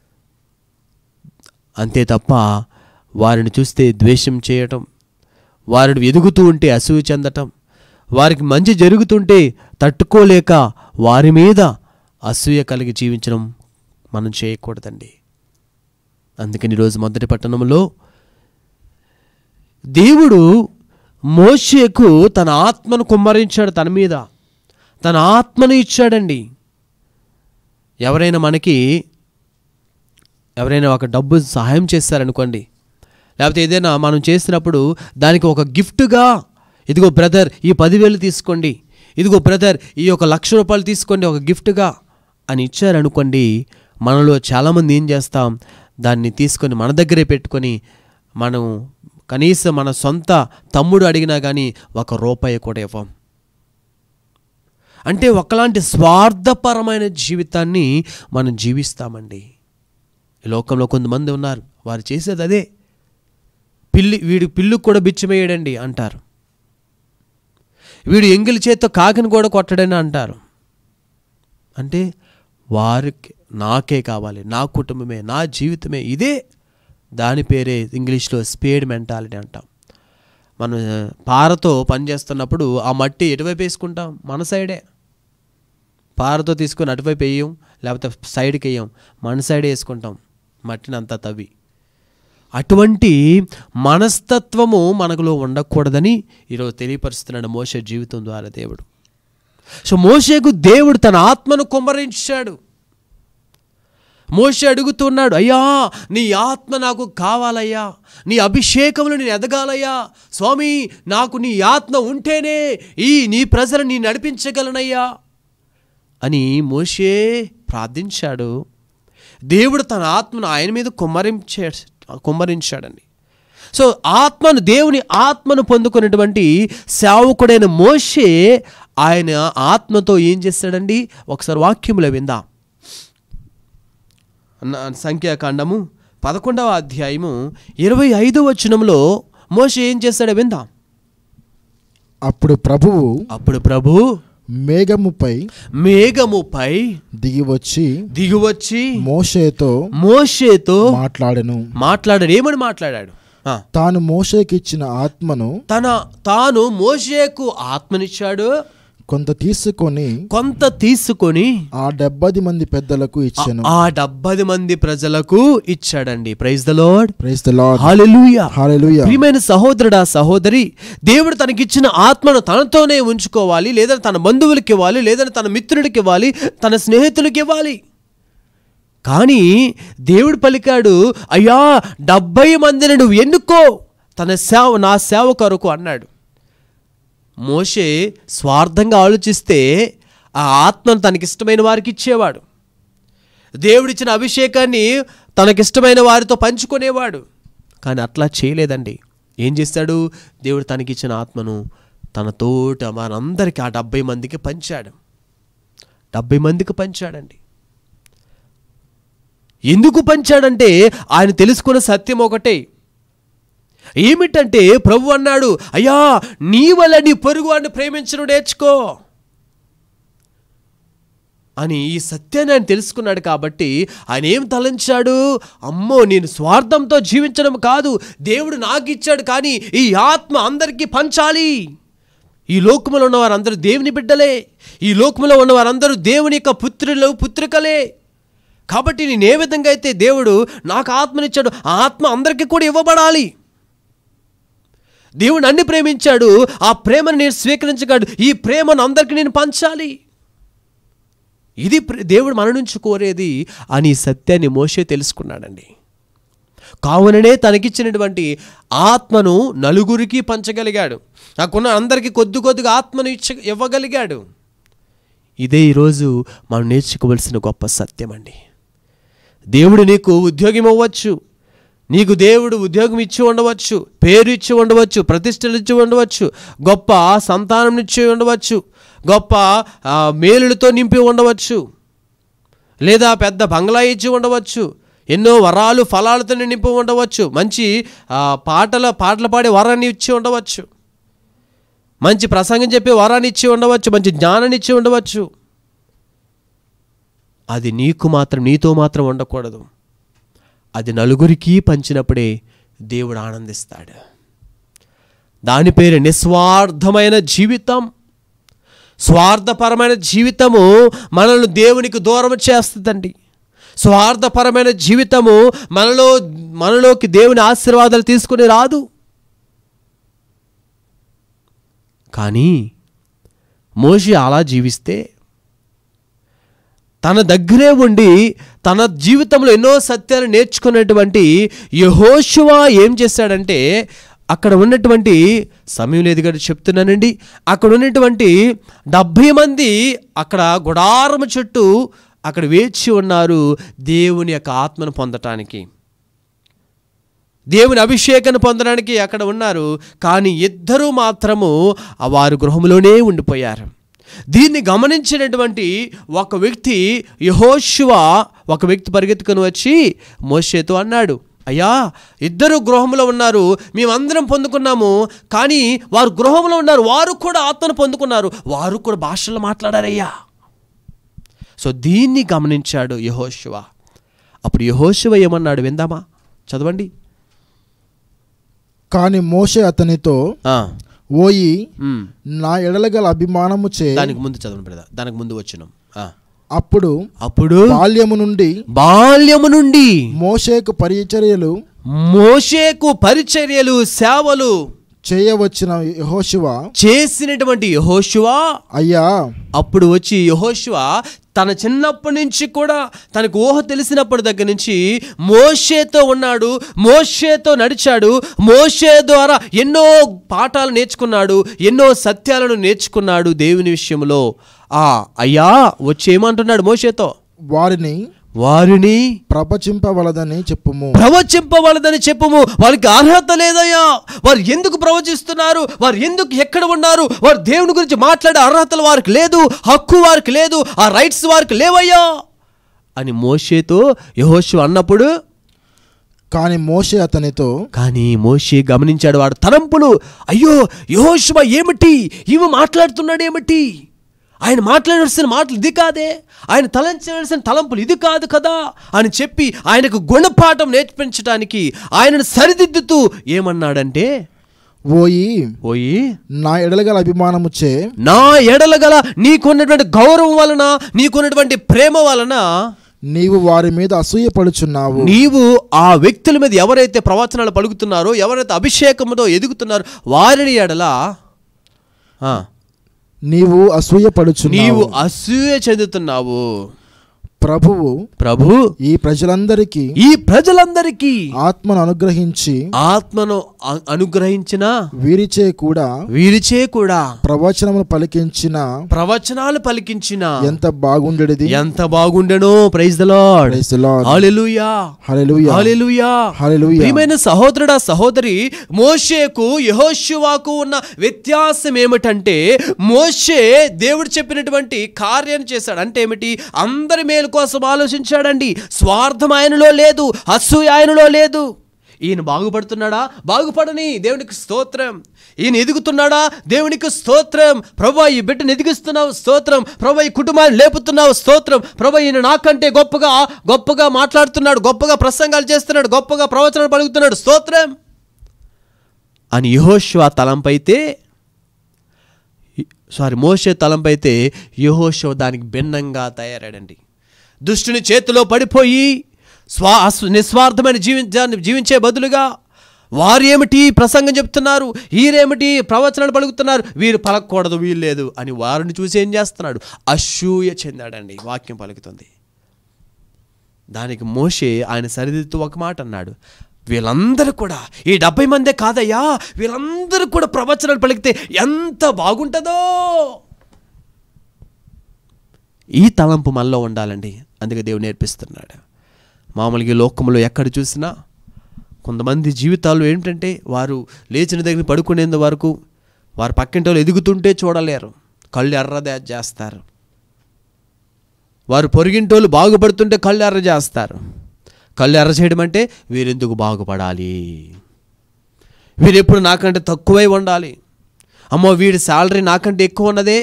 అంతే తప్ప వారిని చూస్తే ద్వేషం చేయటం వారిని ఎదుగుతూ ఉంటే అసూయ చెందటం వారికి మంచి జరుగుతుంటే తట్టుకోలేక వారి మీద అసూయ కలిగి జీవించడం మనం చేయకూడదండి అందుకని ఈరోజు మొదటి పట్టణంలో దేవుడు మోషేకు తన ఆత్మను కుమ్మరించాడు తన మీద తన ఆత్మను ఇచ్చాడండి ఎవరైనా మనకి ఎవరైనా ఒక డబ్బు సహాయం చేస్తారనుకోండి లేకపోతే ఏదైనా మనం చేసినప్పుడు దానికి ఒక గిఫ్ట్గా ఇదిగో బ్రదర్ ఈ పదివేలు తీసుకోండి ఇదిగో బ్రదర్ ఈ ఒక లక్ష రూపాయలు తీసుకోండి ఒక గిఫ్ట్గా అని ఇచ్చారనుకోండి మనలో చాలామంది ఏం చేస్తాం దాన్ని తీసుకొని మన దగ్గరే పెట్టుకొని మనం కనీసం మన సొంత తమ్ముడు అడిగినా కానీ ఒక రూపాయి కూడా ఇవ్వం అంటే ఒకలాంటి స్వార్థపరమైన జీవితాన్ని మనం జీవిస్తామండి ఈ లోకంలో కొంతమంది ఉన్నారు వారు చేసేది అదే పిల్లి వీడి పిల్లుకు కూడా బిచ్చమేయడండి అంటారు వీడు ఎంగిలి చేత్తో కాకిని కూడా కొట్టడని అంటారు అంటే వారికి నాకే కావాలి నా కుటుంబమే నా జీవితమే ఇదే దాని పేరే ఇంగ్లీష్లో స్పేడ్ మెంటాలిటీ అంటాం మనం ఆ, పారతో పని చేస్తున్నప్పుడు ఆ మట్టి ఎటువైపు వేసుకుంటాం మన సైడే పారతో తీసుకొని అటువైపు వేయం లేకపోతే సైడ్కి వేయం మన సైడే వేసుకుంటాం మట్టిని అంతా తవ్వి అటువంటి మనస్తత్వము మనకులో ఉండకూడదని ఈరోజు తెలియపరుస్తున్నాడు మోసే జీవితం ద్వారా దేవుడు సో మోషేకు దేవుడు తన ఆత్మను కుమ్మరించాడు మోషే అడుగుతున్నాడు అయ్యా నీ ఆత్మ నాకు కావాలయ్యా నీ అభిషేకములు నేను ఎదగాలయ్యా స్వామి నాకు నీ ఆత్మ ఉంటేనే ఈ నీ ప్రజలు నీ నడిపించగలనయ్యా అని మోషే ప్రార్థించాడు దేవుడు తన ఆత్మను ఆయన మీద కుమ్మరించే కుమ్మరించాడండి సో ఆత్మను దేవుని ఆత్మను పొందుకున్నటువంటి సేవకుడైన మోషే ఆయన ఆత్మతో ఏం చేశాడండి ఒకసారి వాక్యములో విందాం అన్న- సంఖ్యాకాండము పదకొండవ అధ్యాయము ఇరవై ఐదో వచనంలో మోషే ఏం చేశాడో విందాం అప్పుడు ప్రభువు అప్పుడు ప్రభు మేఘముపై మేఘముపై దిగి వచ్చి దిగువచ్చి మోషేతో మోషేతో మాట్లాడెను మాట్లాడాడు ఏమని మాట్లాడాడు ఆ, తాను మోషేకిచ్చిన ఆత్మను తన తాను మోషేకు ఆత్మనిచ్చాడు కొంత తీసుకొని కొంత తీసుకొని ఆ డెబ్బది మంది పెద్దలకు ఇచ్చెను ఆ డెబ్బది మంది ప్రజలకు ఇచ్చాడండి praise the lord praise the lord hallelujah hallelujah ప్రియమైన సహోదరుడా సహోదరి దేవుడు తనకిచ్చిన ఆత్మను తనతోనే ఉంచుకోవాలి లేదా తన బంధువులకి ఇవ్వాలి లేదా తన మిత్రుడికి ఇవ్వాలి తన స్నేహితులకి ఇవ్వాలి కానీ దేవుడు పలికాడు అయ్యా డెబ్బై మందిని నువ్వు ఎన్నుకో తన సేవ నా సేవ కొరకు అన్నాడు మోషే స్వార్థంగా ఆలోచిస్తే ఆ ఆత్మను తనకిష్టమైన వారికి ఇచ్చేవాడు దేవుడిచ్చిన అభిషేకాన్ని తనకిష్టమైన వారితో పంచుకునేవాడు కానీ అట్లా చేయలేదండి ఏం చేస్తాడు దేవుడు తనకిచ్చిన ఆత్మను తన తోట మనందరికీ ఆ డెబ్బై మందికి పంచాడు డెబ్బై మందికి పంచాడండి ఎందుకు పంచాడంటే ఆయన తెలుసుకున్న సత్యం ఒకటే ఏమిటంటే ప్రభు అన్నాడు అయ్యా నీ వల్ల నీ పొరుగు వాడిని ప్రేమించడం నేర్చుకో అని ఈ సత్యాన్ని ఆయన తెలుసుకున్నాడు కాబట్టి ఆయన ఏం తలంచాడు అమ్మో నేను స్వార్థంతో జీవించడం కాదు దేవుడు నాకు ఇచ్చాడు కానీ ఈ ఆత్మ అందరికీ పంచాలి ఈ లోకములో ఉన్న వారందరూ దేవుని బిడ్డలే ఈ లోకములో ఉన్న వారందరూ దేవుని యొక్క పుత్రులు పుత్రికలే కాబట్టి నేను ఏ విధంగా అయితే దేవుడు నాకు ఆత్మనిచ్చాడు ఆ ఆత్మ అందరికీ కూడా ఇవ్వబడాలి దేవుడు అన్ని ప్రేమించాడు ఆ ప్రేమను నేను స్వీకరించగాడు ఈ ప్రేమను అందరికీ నేను పంచాలి ఇది ప్ర- దేవుడు మన నుంచి కోరేది అని ఈ సత్యాన్ని మోషే తెలుసుకున్నాడండి కావుననే తనకిచ్చినటువంటి ఆత్మను నలుగురికి పంచగలిగాడు నాకున్న అందరికీ కొద్ది కొద్దిగా ఆత్మను ఇచ్చ ఇవ్వగలిగాడు ఇదే ఈరోజు మనం నేర్చుకోవలసిన గొప్ప సత్యం అండి దేవుడు నీకు ఉద్యోగం ఇవ్వచ్చు నీకు దేవుడు ఉద్యోగం ఇచ్చి ఉండవచ్చు పేరు ఇచ్చి ఉండవచ్చు ప్రతిష్టలు ఇచ్చి ఉండవచ్చు గొప్ప సంతానం ఇచ్చి ఉండవచ్చు గొప్ప ఆ, మేలులతో నింపి ఉండవచ్చు లేదా పెద్ద బంగ్లా ఇచ్చి ఉండవచ్చు ఎన్నో వరాలు ఫలాలతో నింపి ఉండవచ్చు మంచి ఆ, పాటల పాటలు పాడే వరాన్ని ఇచ్చి ఉండవచ్చు మంచి ప్రసంగం చెప్పే వరాన్ని ఇచ్చి ఉండవచ్చు మంచి జ్ఞానాన్ని ఇచ్చి ఉండవచ్చు అది నీకు మాత్రం నీతో మాత్రం ఉండకూడదు అది నలుగురికి పంచినప్పుడే దేవుడు ఆనందిస్తాడు దాని పేరు నిస్వార్థమైన జీవితం స్వార్థపరమైన జీవితము మనల్ని దేవునికి దూరం చేస్తుందండి స్వార్థపరమైన జీవితము మనలో మనలోకి దేవుని ఆశీర్వాదాలు తీసుకుని రాదు కానీ మోషి అలా జీవిస్తే తన దగ్గరే ఉండి తన జీవితంలో ఎన్నో సత్యాలు నేర్చుకున్నటువంటి యహోశువ ఏం చేశాడంటే అక్కడ ఉన్నటువంటి సమయం లేదు కదా చెప్తున్నానండి అక్కడ ఉన్నటువంటి డెబ్భై మంది అక్కడ గుడారము చుట్టూ అక్కడ వేచి ఉన్నారు దేవుని యొక్క ఆత్మను పొందటానికి దేవుని అభిషేకాన్ని పొందడానికి అక్కడ ఉన్నారు కానీ ఇద్దరూ మాత్రము ఆ వారు గృహంలోనే ఉండిపోయారు దీన్ని గమనించినటువంటి ఒక వ్యక్తి యహోశివ ఒక వ్యక్తి పరిగెత్తుకొని వచ్చి మోషేతో అన్నాడు అయ్యా ఇద్దరు గృహంలో ఉన్నారు మేమందరం పొందుకున్నాము కానీ వారు గృహంలో ఉన్నారు వారు కూడా ఆత్మను పొందుకున్నారు వారు కూడా భాషల్లో మాట్లాడారయ్యా సో దీన్ని గమనించాడు యహోశివ అప్పుడు యహోశివ ఏమన్నాడు విందామా చదవండి కాని మోషే అతనితో ఆ, ఓయి ఉమ్. నా ఎడలగల అభిమానము చే దానికి ముందు చదవండి బ్రదర్ దానికి ముందు వచ్చినాం ఆ. అప్పుడు అప్పుడు బాల్యము నుండి బాల్యము నుండి మోషేకు పరిచర్యలు మోషేకు పరిచర్యలు సేవలు చేయవచ్చిన యెహోషువ చేసినటువంటి యహోశువా అయ్యా అప్పుడు వచ్చి యహోశువ తన చిన్నప్పటి నుంచి కూడా తనకు ఊహ తెలిసినప్పటి దగ్గర నుంచి మోషేతో ఉన్నాడు మోషేతో నడిచాడు మోషే ద్వారా ఎన్నో పాఠాలు నేర్చుకున్నాడు ఎన్నో సత్యాలను నేర్చుకున్నాడు దేవుని విషయంలో ఆ అయ్యా వచ్చి ఏమంటున్నాడు మోషేతో వారిని వారిని ప్రపచింపవలదని చెప్పుము ప్రవచింపవలదని చెప్పుము వాళ్ళకి అర్హత లేదయ్యా వారు ఎందుకు ప్రవచిస్తున్నారు వారు ఎందుకు ఎక్కడ ఉన్నారు వారు దేవుని గురించి మాట్లాడే అర్హతలు వారికి లేదు హక్కు వారికి లేదు ఆ రైట్స్ వారికి లేవయ్యా అని మోషేతో యహోషు అన్నప్పుడు కాని మోషే అతనితో కానీ మోషే గమనించాడు వాడు తలంపులు అయ్యో యహోశువ ఏమిటి ఇవి మాట్లాడుతున్నాడు ఏమిటి ఆయన మాట్లాడాల్సిన మాటలు ఇది కాదే ఆయన తలంచవలసిన తలంపులు ఇది కాదు కదా అని చెప్పి ఆయనకు గుణపాఠం నేర్పించడానికి ఆయనను సరిదిద్దుతూ ఏమన్నాడంటే ఓయి ఓయి నా ఎడలగల అభిమానము చే నా ఎడల గల నీకున్నటువంటి గౌరవం వలన నీకున్నటువంటి ప్రేమ వలన నీవు వారి మీద అసూయపడుచున్నావు నీవు ఆ వ్యక్తుల మీద ఎవరైతే ప్రవచనాలు పలుకుతున్నారో ఎవరైతే అభిషేకంతో ఎదుగుతున్నారో వారిని ఎడల ఆ, నీవు అసూయపడుచున్నావు నీవు అసూయ చెందుతున్నావు ప్రభువు ప్రభు ఈ ప్రజలందరికీ ఈ ప్రజలందరికీ ఆత్మను అనుగ్రహించి ఆత్మను అ- అనుగ్రహించిన వీరిచే కూడా వీరిచే కూడా ప్రవచనములు పలికించిన ప్రవచనాలు పలికించిన ఎంత బాగుండేది ఎంత బాగుండెనో praise the lord Praise the Lord. Hallelujah hallelujah hallelujah hallelujah ప్రియమైన సహోదరుడా సహోదరి మోషేకు యెహోషువాకు ఉన్న వ్యత్యాసం ఏమిటంటే మోషే దేవుడు చెప్పినటువంటి కార్యాన్ని చేశాడు అంటే ఏమిటి అందరి మేలు కోసం ఆలోచించాడండి స్వార్థం ఆయనలో లేదు అసూయ ఆయనలో లేదు ఈయన బాగుపడుతున్నాడా బాగుపడని దేవునికి స్తోత్రం ఈయన ఎదుగుతున్నాడా దేవునికి స్తోత్రం ప్రభా ఈ బిడ్డను ఎదిగిస్తున్నావు స్తోత్రం ప్రభా ఈ కుటుంబాన్ని లేపుతున్నావు స్తోత్రం ప్రభా ఈయన నాకంటే గొప్పగా గొప్పగా మాట్లాడుతున్నాడు గొప్పగా ప్రసంగాలు చేస్తున్నాడు గొప్పగా ప్రవచనాలు పలుకుతున్నాడు స్తోత్రం అని యహోష్వా తలంపైతే సారీ మోషే తలంపైతే యహోషో దానికి భిన్నంగా తయారాడండి దుష్టుని చేతిలో పడిపోయి స్వా అస్- నిస్వార్థమైన జీవించాన్ని జీవించే బదులుగా వారు ఏమిటి ప్రసంగం చెప్తున్నారు వీరేమిటి ప్రవచనాలు పలుకుతున్నారు వీరు పలకూడదు వీలు లేదు అని వారిని చూసి ఏం చేస్తున్నాడు అసూయ చెందాడండి వాక్యం పలుకుతుంది దానికి మోషే ఆయన సరిదిద్దుతూ ఒక మాట అన్నాడు వీళ్ళందరూ కూడా ఈ డెబ్బై మందే కాదయ్యా వీళ్ళందరూ కూడా ప్రవచనాలు పలికితే ఎంత బాగుంటుందో ఈ తలంపు మనలో ఉండాలండి అందుకే దేవుడు నేర్పిస్తున్నాడు మామూలుగా ఈ లోకంలో ఎక్కడ చూసినా కొంతమంది జీవితాలు ఏంటంటే వారు లేచిన దగ్గర పడుకునేంత వరకు వారు పక్కింటి వాళ్ళు ఎదుగుతుంటే చూడలేరు కళ్ళు ఎర్రదే చేస్తారు వారు పొరిగింటోళ్ళు బాగుపడుతుంటే కళ్ళు ఎర్ర చేస్తారు కళ్ళు ఎర్ర చేయడం అంటే వీరెందుకు బాగుపడాలి వీరు ఎప్పుడు నాకంటే తక్కువై ఉండాలి అమ్మో వీడి శాలరీ నాకంటే ఎక్కువ ఉన్నదే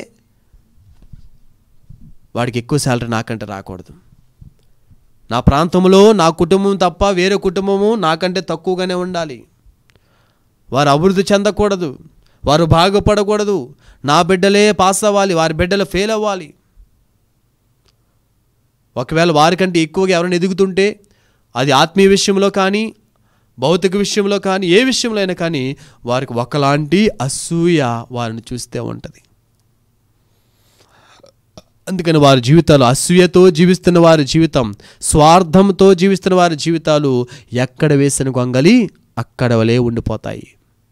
వాడికి ఎక్కువ శాలరీ నాకంటే రాకూడదు నా ప్రాంతంలో నా కుటుంబం తప్ప వేరే కుటుంబము నాకంటే తక్కువగానే ఉండాలి వారు అభివృద్ధి చెందకూడదు వారు బాగుపడకూడదు నా బిడ్డలే పాస్ అవ్వాలి వారి బిడ్డలు ఫెయిల్ అవ్వాలి ఒకవేళ వారికంటే ఎక్కువగా ఎవరైనా ఎదుగుతుంటే అది ఆత్మీయ విషయంలో కానీ భౌతిక విషయంలో కానీ ఏ విషయంలో అయినా కానీ వారికి ఒకలాంటి అసూయ వారిని చూస్తే ఉంటుంది అందుకని వారి జీవితాలు అసూయతో జీవిస్తున్న వారి జీవితం స్వార్థంతో జీవిస్తున్న వారి జీవితాలు ఎక్కడ వేసిన గొంగలి అక్కడ వలే ఉండిపోతాయి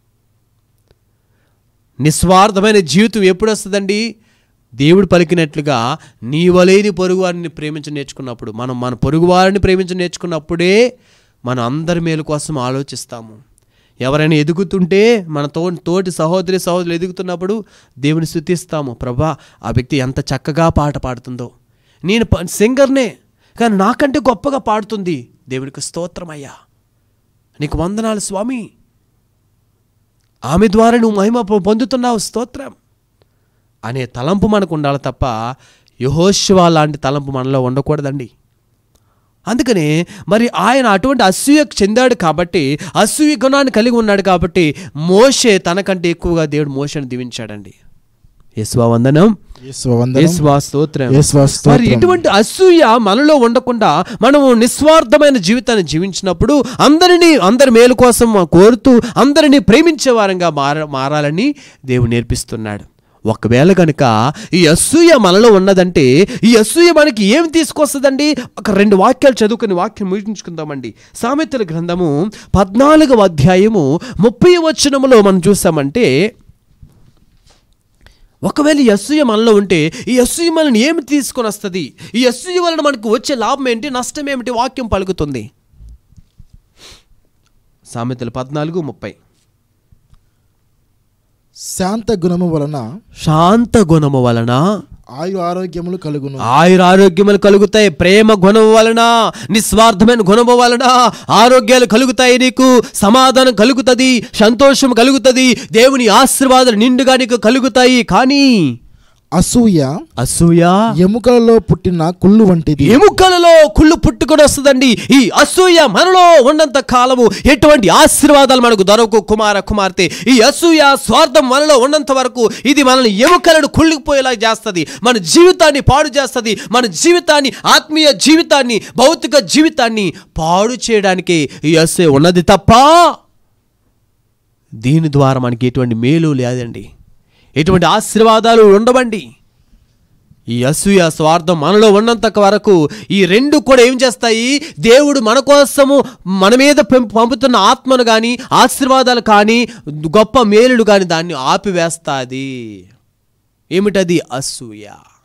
నిస్వార్థమైన జీవితం ఎప్పుడు వస్తుందండి దేవుడు పలికినట్లుగా నీ వలేని పొరుగు వారిని ప్రేమించ నేర్చుకున్నప్పుడు మనం మన పొరుగు వారిని ప్రేమించ నేర్చుకున్నప్పుడే మనం అందరి మేలు కోసం ఆలోచిస్తాము ఎవరైనా ఎదుగుతుంటే మన తో తోటి సహోదరి సహోదరులు ఎదుగుతున్నప్పుడు దేవుని స్థుతిస్తాము ప్రభా ఆ వ్యక్తి ఎంత చక్కగా పాట పాడుతుందో నేను ప- సింగర్నే కానీ నాకంటే గొప్పగా పాడుతుంది దేవునికి స్తోత్రమయ్యా నీకు వందనాలు స్వామి ఆమె ద్వారా నువ్వు మహిమ పొ- పొందుతున్నావు స్తోత్రం అనే తలంపు మనకు ఉండాలి తప్ప యహోశివ లాంటి తలంపు మనలో ఉండకూడదండి అందుకనే మరి ఆయన అటువంటి అసూయకు చెందాడు కాబట్టి అసూయ గుణాన్ని కలిగి ఉన్నాడు కాబట్టి మోషే తనకంటే ఎక్కువగా దేవుడు మోషను దీవించాడండి యేసువా వందనం యేసువ వందనం. యేసువా స్తోత్రం యేసువ మరి స్తోత్రం. ఇటువంటి అసూయ మనలో ఉండకుండా మనము నిస్వార్థమైన జీవితాన్ని జీవించినప్పుడు అందరినీ అందరి మేలు కోసం కోరుతూ అందరినీ ప్రేమించే వారంగా మార మారాలని దేవుడు నేర్పిస్తున్నాడు ఒకవేళ కనుక ఈ అసూయ మనలో ఉన్నదంటే ఈ అసూయ మనకి ఏం తీసుకొస్తుందండి ఒక రెండు వాక్యాలు చదువుకుని వాక్యం ముగించుకుందామండి సామెతల గ్రంథము పద్నాలుగవ అధ్యాయము ముప్పై వచనములో మనం చూసామంటే ఒకవేళ ఈ అసూయ మనలో ఉంటే ఈ అసూయ మనల్ని ఏమి తీసుకొని వస్తుంది ఈ అసూయ వలన మనకు వచ్చే లాభం ఏంటి నష్టం ఏమిటి వాక్యం పలుకుతుంది సామెతలు పద్నాలుగు ముప్పై శాంత గుణము వలన శాంత గుణము వలన ఆయు ఆరోగ్యములు కలుగును ఆయుర ఆరోగ్యములు కలుగుతాయి ప్రేమ గుణము వలన నిస్వార్థమైన గుణము వలన ఆరోగ్యాలు కలుగుతాయి నీకు సమాధానం కలుగుతుంది సంతోషం కలుగుతుంది దేవుని ఆశీర్వాదాలు నిండుగా నీకు కలుగుతాయి కానీ అసూయ అసూయ ఎముకలలో పుట్టిన కుళ్ళు వంటిది ఎముకలలో కుళ్ళు పుట్టుకొని వస్తుందండి ఈ అసూయ మనలో ఉన్నంత కాలము ఎటువంటి ఆశీర్వాదాలు మనకు దొరకవు కుమార కుమార్తె ఈ అసూయ స్వార్థం మనలో ఉన్నంత వరకు ఇది మనల్ని ఎముకలను కుళ్ళిపోయేలా చేస్తుంది మన జీవితాన్ని పాడు చేస్తుంది మన జీవితాన్ని ఆత్మీయ జీవితాన్ని భౌతిక జీవితాన్ని పాడు చేయడానికి ఈ అసూయ ఉన్నది తప్ప దీని ద్వారా మనకి ఎటువంటి మేలు లేదండి ఎటువంటి ఆశీర్వాదాలు ఉండవండి ఈ అసూయ స్వార్థం మనలో ఉన్నంత వరకు ఈ రెండు కూడా ఏం చేస్తాయి దేవుడు మన కోసము మన మీద పెం- పంపుతున్న ఆత్మను కానీ ఆశీర్వాదాలు కానీ గొప్ప మేలుడు కానీ దాన్ని ఆపివేస్తాది ఏమిటది అసూయ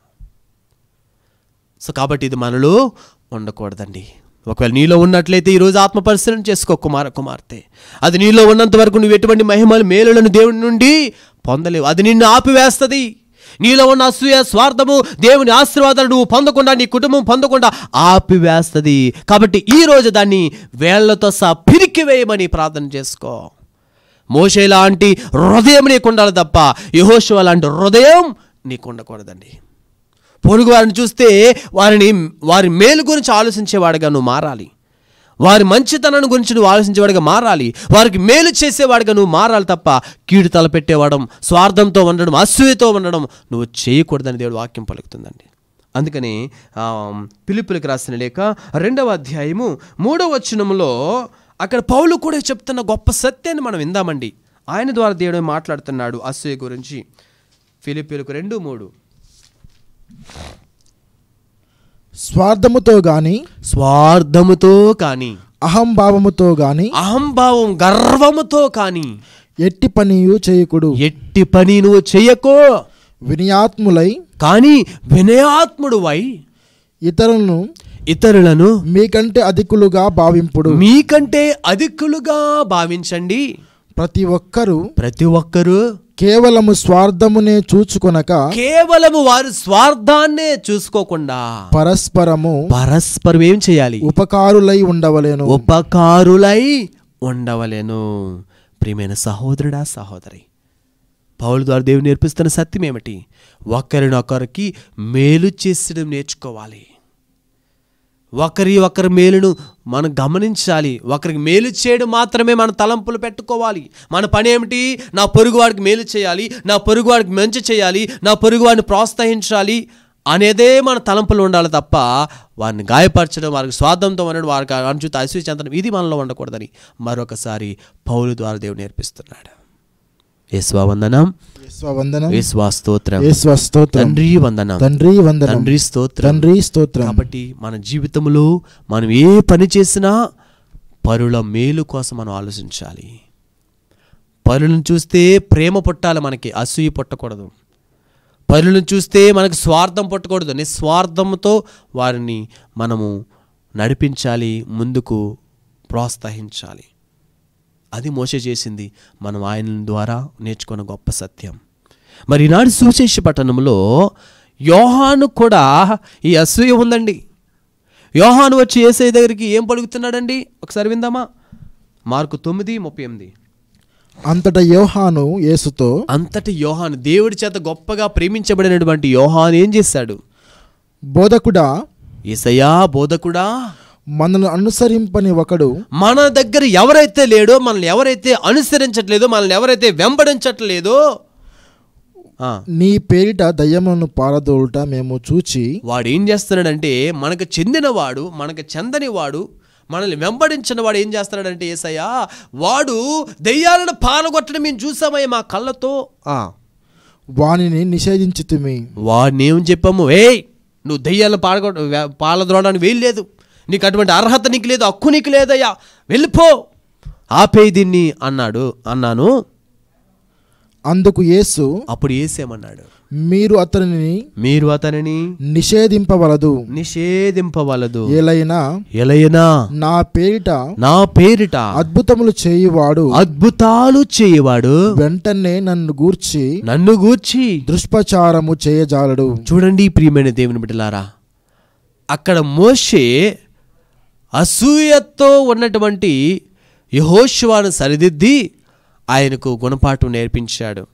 సో కాబట్టి ఇది మనలో ఉండకూడదండి ఒకవేళ నీలో ఉన్నట్లయితే ఈరోజు ఆత్మ పరిశీలన చేసుకో కుమార కుమార్తె అది నీలో ఉన్నంత వరకు నువ్వు ఎటువంటి మహిమలు మేలులను దేవుని నుండి పొందలేవు అది నిన్ను ఆపివేస్తుంది నీలో ఉన్న అసూయ స్వార్థము దేవుని ఆశీర్వాదాలు నువ్వు పొందకుండా నీ కుటుంబం పొందకుండా ఆపివేస్తుంది కాబట్టి ఈ రోజు దాన్ని వేళ్లతో సహా పిరికివేయమని ప్రార్థన చేసుకో మోషే లాంటి హృదయం నీకు ఉండాలి తప్ప యహోశివ లాంటి హృదయం నీకు ఉండకూడదండి పొరుగు వారిని చూస్తే వారిని వారి మేలు గురించి ఆలోచించేవాడిగా నువ్వు మారాలి వారి మంచితనాన్ని గురించి నువ్వు ఆలోచించేవాడిగా మారాలి వారికి మేలు చేసేవాడిగా నువ్వు మారాలి తప్ప కీడు తలపెట్టేవాడం స్వార్థంతో ఉండడం అసూయతో ఉండడం నువ్వు చేయకూడదని దేవుడు వాక్యం పలుకుతుందండి అందుకని ఆ, పిలుపులకు రాసిన లేక రెండవ అధ్యాయము మూడవ వచనంలో అక్కడ పౌలు కూడా చెప్తున్న గొప్ప సత్యాన్ని మనం విందామండి ఆయన ద్వారా దేవుడు మాట్లాడుతున్నాడు అసూయ గురించి ఫిలిపిలకు రెండు మూడు స్వార్థముతో గాని స్వార్థముతో కానీ అహంభావముతో గాని అహంభావం గర్వముతో కానీ ఎట్టి పనియు చేయకుడు ఎట్టి పని నువ్వు చెయ్యకో వినియాత్ములై కానీ వినయాత్ముడువై ఇతరులను ఇతరులను మీకంటే అధికులుగా భావింపుడు మీకంటే అధికులుగా భావించండి ప్రతి ఒక్కరూ ప్రతి ఒక్కరూ కేవలము స్వార్థమునే చూచుకొనక కేవలము వారి స్వార్థాన్నే చూసుకోకుండా పరస్పరము పరస్పరం ఏం చేయాలి ఉపకారులై ఉండవలేను ఉపకారులై ఉండవలెను ప్రియమైన సహోదరుడా సహోదరి పౌలు ద్వారా దేవుడు నేర్పిస్తున్న సత్యం ఏమిటి ఒకరినొకరికి మేలు చేసడం నేర్చుకోవాలి ఒకరి ఒకరి మేలును మనం గమనించాలి ఒకరికి మేలు చేయడం మాత్రమే మన తలంపులు పెట్టుకోవాలి మన పని ఏమిటి నా పొరుగువాడికి మేలు చేయాలి నా పొరుగువాడికి మంచి చేయాలి నా పొరుగువాడిని ప్రోత్సహించాలి అనేదే మన తలంపులు ఉండాలి తప్ప వారిని గాయపరచడం వారికి స్వార్థంతో ఉండడం వారికి అనుచిత అసూయ చెందడం ఇది మనలో ఉండకూడదని మరొకసారి పౌలు ద్వారా దేవుడు నేర్పిస్తున్నాడు యేసువా వందనం వందనం యేసువా స్తోత్రం యేసువ స్తోత్రం తండ్రి వందనం తండ్రి వందనం తండ్రి స్తోత్రం తండ్రి స్తోత్రం కాబట్టి మన జీవితంలో మనం ఏ పని చేసినా పరుల మేలు కోసం మనం ఆలోచించాలి పరులను చూస్తే ప్రేమ పుట్టాలి మనకి అసూయ పుట్టకూడదు పరులను చూస్తే మనకు స్వార్థం పుట్టకూడదు నిస్వార్థంతో వారిని మనము నడిపించాలి ముందుకు ప్రోత్సహించాలి అది మోస చేసింది మనం ఆయన ద్వారా నేర్చుకున్న గొప్ప సత్యం మరి ఈనాడు సువిశేష పట్టణంలో యోహాను కూడా ఈ అసూయ ఉందండి యోహాను వచ్చి ఏసై దగ్గరికి ఏం పలుకుతున్నాడండి ఒకసారి విందామా మార్కు తొమ్మిది ముప్పై ఎనిమిది అంతటా యోహాను యేసుతో అంతటి యోహాను దేవుడి చేత గొప్పగా ప్రేమించబడినటువంటి యోహాను ఏం చేశాడు బోధకుడా ఏసయ్యా బోధకుడా మనల్ని అనుసరింపని ఒకడు మన దగ్గర ఎవరైతే లేడో మనల్ని ఎవరైతే అనుసరించట్లేదో మనల్ని ఎవరైతే వెంబడించట్లేదో ఆ, నీ పేరిట దయ్యములను పారదోలుట మేము చూచి వాడు ఏం చేస్తున్నాడంటే మనకు చెందినవాడు మనకు చెందని వాడు మనల్ని వెంబడించిన వాడు ఏం చేస్తున్నాడంటే ఏసయ్యా వాడు దెయ్యాలను పాలగొట్టడం మేము చూసామయ్య మా కళ్ళతో ఆ, వానిని నిషేధించితిమి వాడిని ఏం చెప్పాము ఏయ్ నువ్వు దెయ్యాలను పాలగొట్ట వే- పాలద్రోడానికి వీల్లేదు నీకు అటువంటి అర్హత నీకు లేదు హక్కు నీకు లేదయ్యా వెళ్ళిపో ఆపేయి దీన్ని అన్నాడు అన్నాను అందుకు యేసు అప్పుడు ఏసేమన్నాడు మీరు అతనిని మీరు అతనిని నిషేధింపవలదు నిషేధింపవలదు ఏలైనా ఎలయనా నా పేరిట నా పేరిట అద్భుతములు చేయువాడు అద్భుతాలు చేయవాడు వెంటనే నన్ను గూర్చి నన్ను గూర్చి దుష్ప్రచారము చేయజాలడు చూడండి ప్రియమైన దేవుని బిడ్డలారా అక్కడ మోషే అసూయతో ఉన్నటువంటి యహోశివాను సరిదిద్ది ఆయనకు గుణపాఠం నేర్పించాడు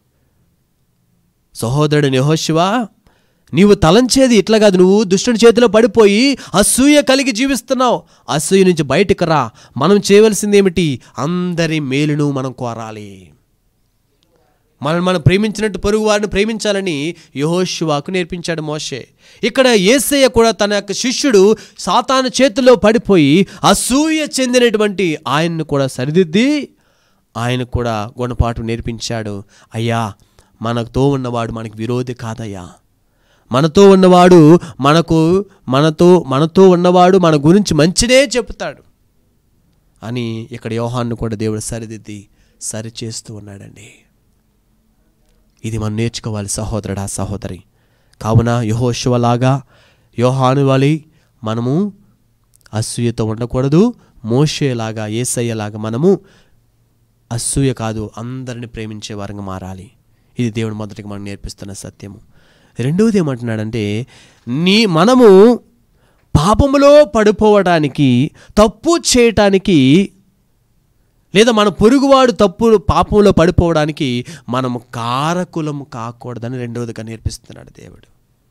సహోదరుడు యహోశివా నీవు తలంచేది ఇట్లా కాదు నువ్వు దుష్టుని చేతిలో పడిపోయి అసూయ కలిగి జీవిస్తున్నావు అసూయ నుంచి బయటకు రా మనం చేయవలసింది ఏమిటి అందరి మేలును మనం కోరాలి మనం మనం ప్రేమించినట్టు పొరుగు వారిని ప్రేమించాలని యహోశివాకు నేర్పించాడు మోషే ఇక్కడ ఏసయ్య కూడా తన యొక్క శిష్యుడు సాతాను చేతిలో పడిపోయి అసూయ చెందినటువంటి ఆయన్ను కూడా సరిదిద్ది ఆయన కూడా గుణపాఠం నేర్పించాడు అయ్యా మనతో ఉన్నవాడు మనకు విరోధి కాదయ్యా మనతో ఉన్నవాడు మనకు మనతో మనతో ఉన్నవాడు మన గురించి మంచిదే చెప్తాడు అని ఇక్కడ యోహాన్ని కూడా దేవుడు సరిదిద్ది సరిచేస్తూ ఉన్నాడండి ఇది మనం నేర్చుకోవాలి సహోదరుడా సహోదరి కావున యహోశివలాగా యోహాను వలి మనము అసూయతో ఉండకూడదు మోషేలాగా ఏసయ్యలాగా మనము అసూయ కాదు అందరిని ప్రేమించే వారంగా మారాలి ఇది దేవుడు మొదటికి మనం నేర్పిస్తున్న సత్యము రెండవది ఏమంటున్నాడంటే నీ మనము పాపములో పడిపోవడానికి తప్పు చేయటానికి లేదా మన పొరుగువాడు తప్పు పాపంలో పడిపోవడానికి మనము కారకులము కాకూడదని రెండవదిగా నేర్పిస్తున్నాడు దేవుడు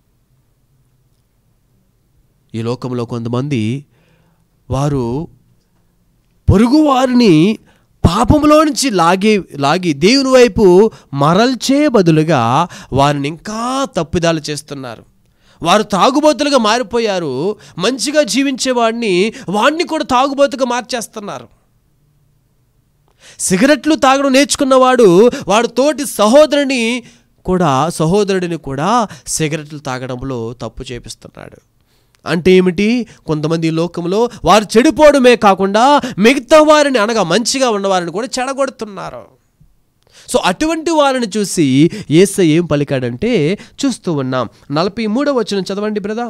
ఈ లోకంలో కొంతమంది వారు పొరుగువారిని పాపంలో నుంచి లాగే లాగి దేవుని వైపు మరల్చే బదులుగా వారిని ఇంకా తప్పిదాలు చేస్తున్నారు వారు తాగుబోతులుగా మారిపోయారు మంచిగా జీవించే వాడిని వాడిని కూడా తాగుబోతుగా మార్చేస్తున్నారు సిగరెట్లు తాగడం నేర్చుకున్నవాడు వాడు తోటి సహోదరుని కూడా సహోదరుడిని కూడా సిగరెట్లు తాగడంలో తప్పు చేపిస్తున్నాడు అంటే ఏమిటి కొంతమంది ఈ లోకంలో వారు చెడిపోవడమే కాకుండా మిగతా వారిని అనగా మంచిగా ఉన్నవారిని కూడా చెడగొడుతున్నారు సో అటువంటి వారిని చూసి ఏస ఏం పలికాడంటే చూస్తూ ఉన్నాం నలభై మూడో వచ్చిన చదవండి బ్రదా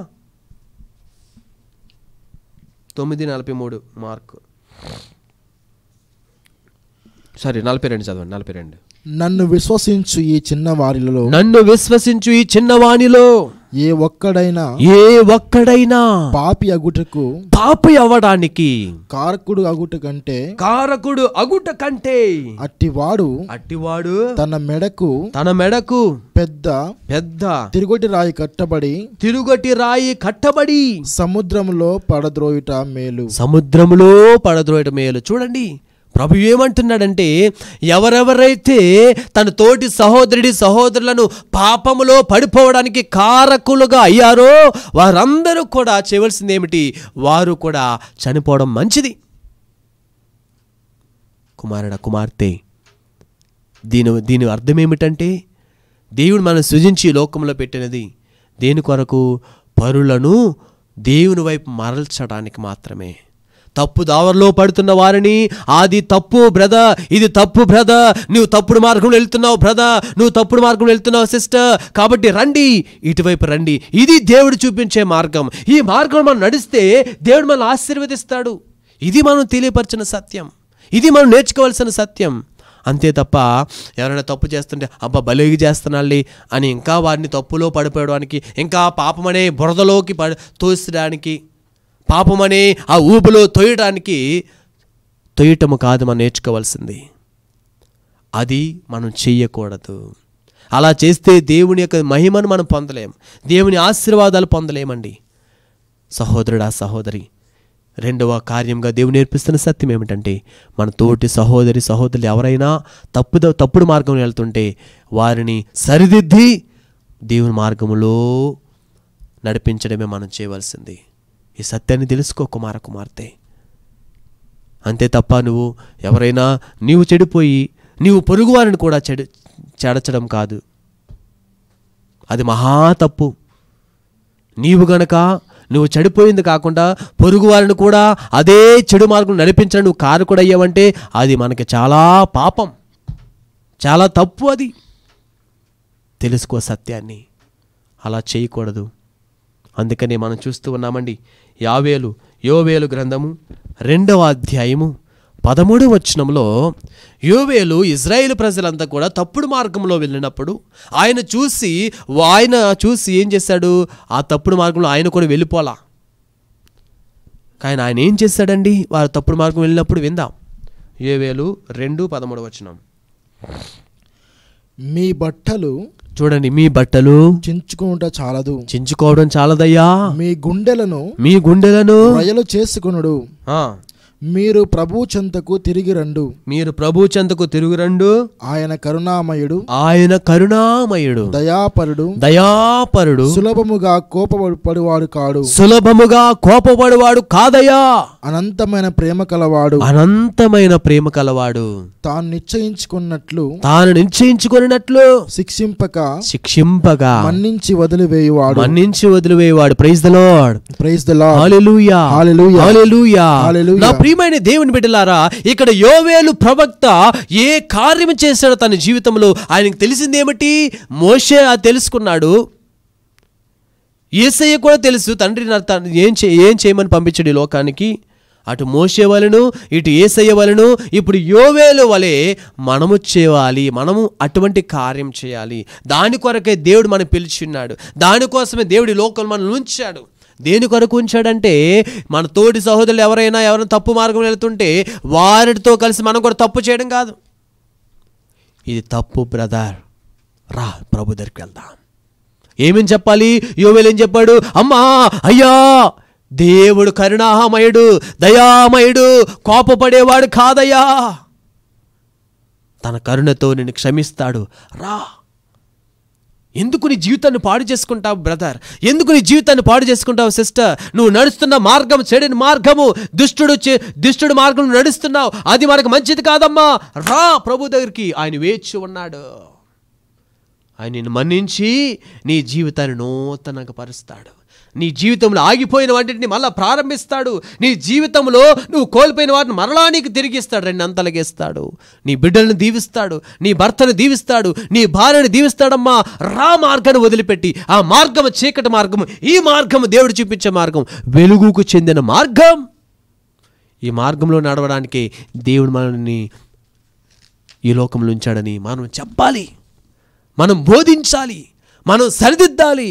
తొమ్మిది నలభై మూడు మార్కు సారీ నలభై రెండు చదవండి నలభై రెండు నన్ను విశ్వసించు ఈ చిన్న వారిలో నన్ను విశ్వసించు ఈ చిన్నవాణిలో ఏ ఒక్కడైనా ఏ ఒక్కడైనా పాపి అగుటకు పాపి అవ్వడానికి కారకుడు అగుట కంటే కారకుడు అగుట కంటే అట్టివాడు అట్టివాడు తన మెడకు తన మెడకు పెద్ద పెద్ద తిరుగొటి రాయి కట్టబడి తిరుగటి రాయి కట్టబడి సముద్రములో పడద్రోయుట మేలు సముద్రములో పడద్రోయట మేలు చూడండి ప్రభు ఏమంటున్నాడంటే ఎవరెవరైతే తన తోటి సహోదరుడి సహోదరులను పాపములో పడిపోవడానికి కారకులుగా అయ్యారో వారందరూ కూడా చేయవలసింది ఏమిటి వారు కూడా చనిపోవడం మంచిది కుమారుడ కుమార్తె దీని దీని అర్థం ఏమిటంటే దేవుడు మనం సృజించి ఈ లోకంలో పెట్టినది దేని కొరకు పరులను దేవుని వైపు మరల్చడానికి మాత్రమే తప్పు దావరిలో పడుతున్న వారిని అది తప్పు బ్రదర్ ఇది తప్పు బ్రదర్ నువ్వు తప్పుడు మార్గంలో వెళ్తున్నావు బ్రదర్ నువ్వు తప్పుడు మార్గంలో వెళ్తున్నావు సిస్టర్ కాబట్టి రండి ఇటువైపు రండి ఇది దేవుడు చూపించే మార్గం ఈ మార్గం మనం నడిస్తే దేవుడు మనల్ని ఆశీర్వదిస్తాడు ఇది మనం తెలియపరిచిన సత్యం ఇది మనం నేర్చుకోవాల్సిన సత్యం అంతే తప్ప ఎవరైనా తప్పు చేస్తుంటే అబ్బా బలేగి చేస్తున్నాళ్ళి అని ఇంకా వారిని తప్పులో పడిపోవడానికి ఇంకా పాపమనే బురదలోకి పడి తోసడానికి పాపమనే ఆ ఊపులో తొయ్యడానికి తొయ్యటము కాదు మనం నేర్చుకోవాల్సింది అది మనం చెయ్యకూడదు అలా చేస్తే దేవుని యొక్క మహిమను మనం పొందలేం దేవుని ఆశీర్వాదాలు పొందలేమండి సహోదరుడా సహోదరి రెండవ కార్యంగా దేవుడు నేర్పిస్తున్న సత్యం ఏమిటంటే మన తోటి సహోదరి సహోదరులు ఎవరైనా తప్పుద తప్పుడు మార్గంలో వెళ్తుంటే వారిని సరిదిద్ది దేవుని మార్గములో నడిపించడమే మనం చేయవలసింది ఈ సత్యాన్ని తెలుసుకో కుమార కుమార్తె అంతే తప్ప నువ్వు ఎవరైనా నీవు చెడిపోయి నీవు పొరుగువారిని కూడా చెడు చెడచడం కాదు అది మహా తప్పు నీవు గనక నువ్వు చెడిపోయింది కాకుండా పొరుగువారిని కూడా అదే చెడు మార్గం నడిపించడం నువ్వు కారకుడు అయ్యావంటే అది మనకి చాలా పాపం చాలా తప్పు అది తెలుసుకో సత్యాన్ని అలా చేయకూడదు అందుకని మనం చూస్తూ ఉన్నామండి యావేలు యోవేలు గ్రంథము రెండవ అధ్యాయము పదమూడవ వచనంలో యోవేలు ఇజ్రాయేల్ ప్రజలంతా కూడా తప్పుడు మార్గంలో వెళ్ళినప్పుడు ఆయన చూసి ఆయన చూసి ఏం చేశాడు ఆ తప్పుడు మార్గంలో ఆయన కూడా వెళ్ళిపోలా కానీ ఆయన ఏం చేశాడండి వారు తప్పుడు మార్గం వెళ్ళినప్పుడు విందాం యోవేలు రెండు పదమూడవ వచనం మీ బట్టలు చూడండి మీ బట్టలు చించుకుంట చాలదు చించుకోవడం చాలదయ్యా మీ గుండెలను మీ గుండెలను రయలు చేసుకొనుడు ఆ, మీరు ప్రభు చెంతకు తిరిగి రండు మీరు ప్రభు చెంతకు తిరుగురండు ఆయన కరుణామయుడు ఆయన కరుణామయుడు దయాపరుడు దయాపరుడు సులభముగా కోపపడువాడు కాడు సులభముగా కోపపడువాడు కాదయ్యా అనంతమైన ప్రేమ కలవాడు అనంతమైన ప్రేమ కలవాడు తాను నిశ్చయించుకున్నట్లు తాను నిశ్చయించుకున్నట్లు శిక్షింపక శిక్షింపగా మన్నించి వదిలివేయువాడు మన్నించి వదిలివేవాడు praise the lord praise the lord hallelujah hallelujah. Hallelujah hallelujah. నా ప్రియమైన దేవుని బిడ్డలారా ఇక్కడ యోవేలు ప్రవక్త ఏ కార్యం చేశాడో తన జీవితంలో ఆయనకు తెలిసింది ఏమిటి మోషే అది తెలుసుకున్నాడు ఏసయ్య కూడా తెలుసు తండ్రి నా తన- ఏం చే ఏం చేయమని పంపించాడు ఈ లోకానికి అటు మోసే వలను ఇటు ఏసయ్య వలను ఇప్పుడు యోవేలు వలె మనము చేయాలి మనము అటువంటి కార్యం చేయాలి దాని కొరకే దేవుడు మనం పిలిచిన్నాడు దానికోసమే దేవుడి లోకం మనల్ని ఉంచాడు దేని కొరకు ఉంచాడంటే మన తోటి సహోదరులు ఎవరైనా ఎవరైనా తప్పు మార్గం వెళ్తుంటే వారితో కలిసి మనం కూడా తప్పు చేయడం కాదు ఇది తప్పు బ్రదర్ రా ప్రభు దగ్గరికి వెళ్దాం ఏమని చెప్పాలి యోవేలు ఏం చెప్పాడు అమ్మా అయ్యా దేవుడు కరుణామయుడు దయామయుడు కోపపడేవాడు కాదయ్యా తన కరుణతో నేను క్షమిస్తాడు రా ఎందుకు నీ జీవితాన్ని పాడు చేసుకుంటావు బ్రదర్ ఎందుకు నీ జీవితాన్ని పాడు చేసుకుంటావు సిస్టర్ నువ్వు నడుస్తున్న మార్గం చెడిన మార్గము దుష్టుడు చే- దుష్టుడు మార్గం నువ్వు నడుస్తున్నావు అది మనకు మంచిది కాదమ్మా రా ప్రభు దగ్గరికి ఆయన వేచి ఉన్నాడు ఆయన నిన్ను మన్నించి నీ జీవితాన్ని నూతనంగా పరుస్తాడు నీ జీవితంలో ఆగిపోయిన వాటిని మళ్ళా ప్రారంభిస్తాడు నీ జీవితంలో నువ్వు కోల్పోయిన వాటిని మరలా నీకు తిరిగిస్తాడు రెండు అంతలగిస్తాడు నీ బిడ్డలను దీవిస్తాడు నీ భర్తను దీవిస్తాడు నీ భార్యను దీవిస్తాడమ్మా రా మార్గాన్ని వదిలిపెట్టి ఆ మార్గము చీకటి మార్గము ఈ మార్గము దేవుడు చూపించే మార్గం వెలుగుకు చెందిన మార్గం ఈ మార్గంలో నడవడానికి దేవుడు మనల్ని ఈ లోకంలో ఉంచాడని మనం చెప్పాలి మనం బోధించాలి మనం సరిదిద్దాలి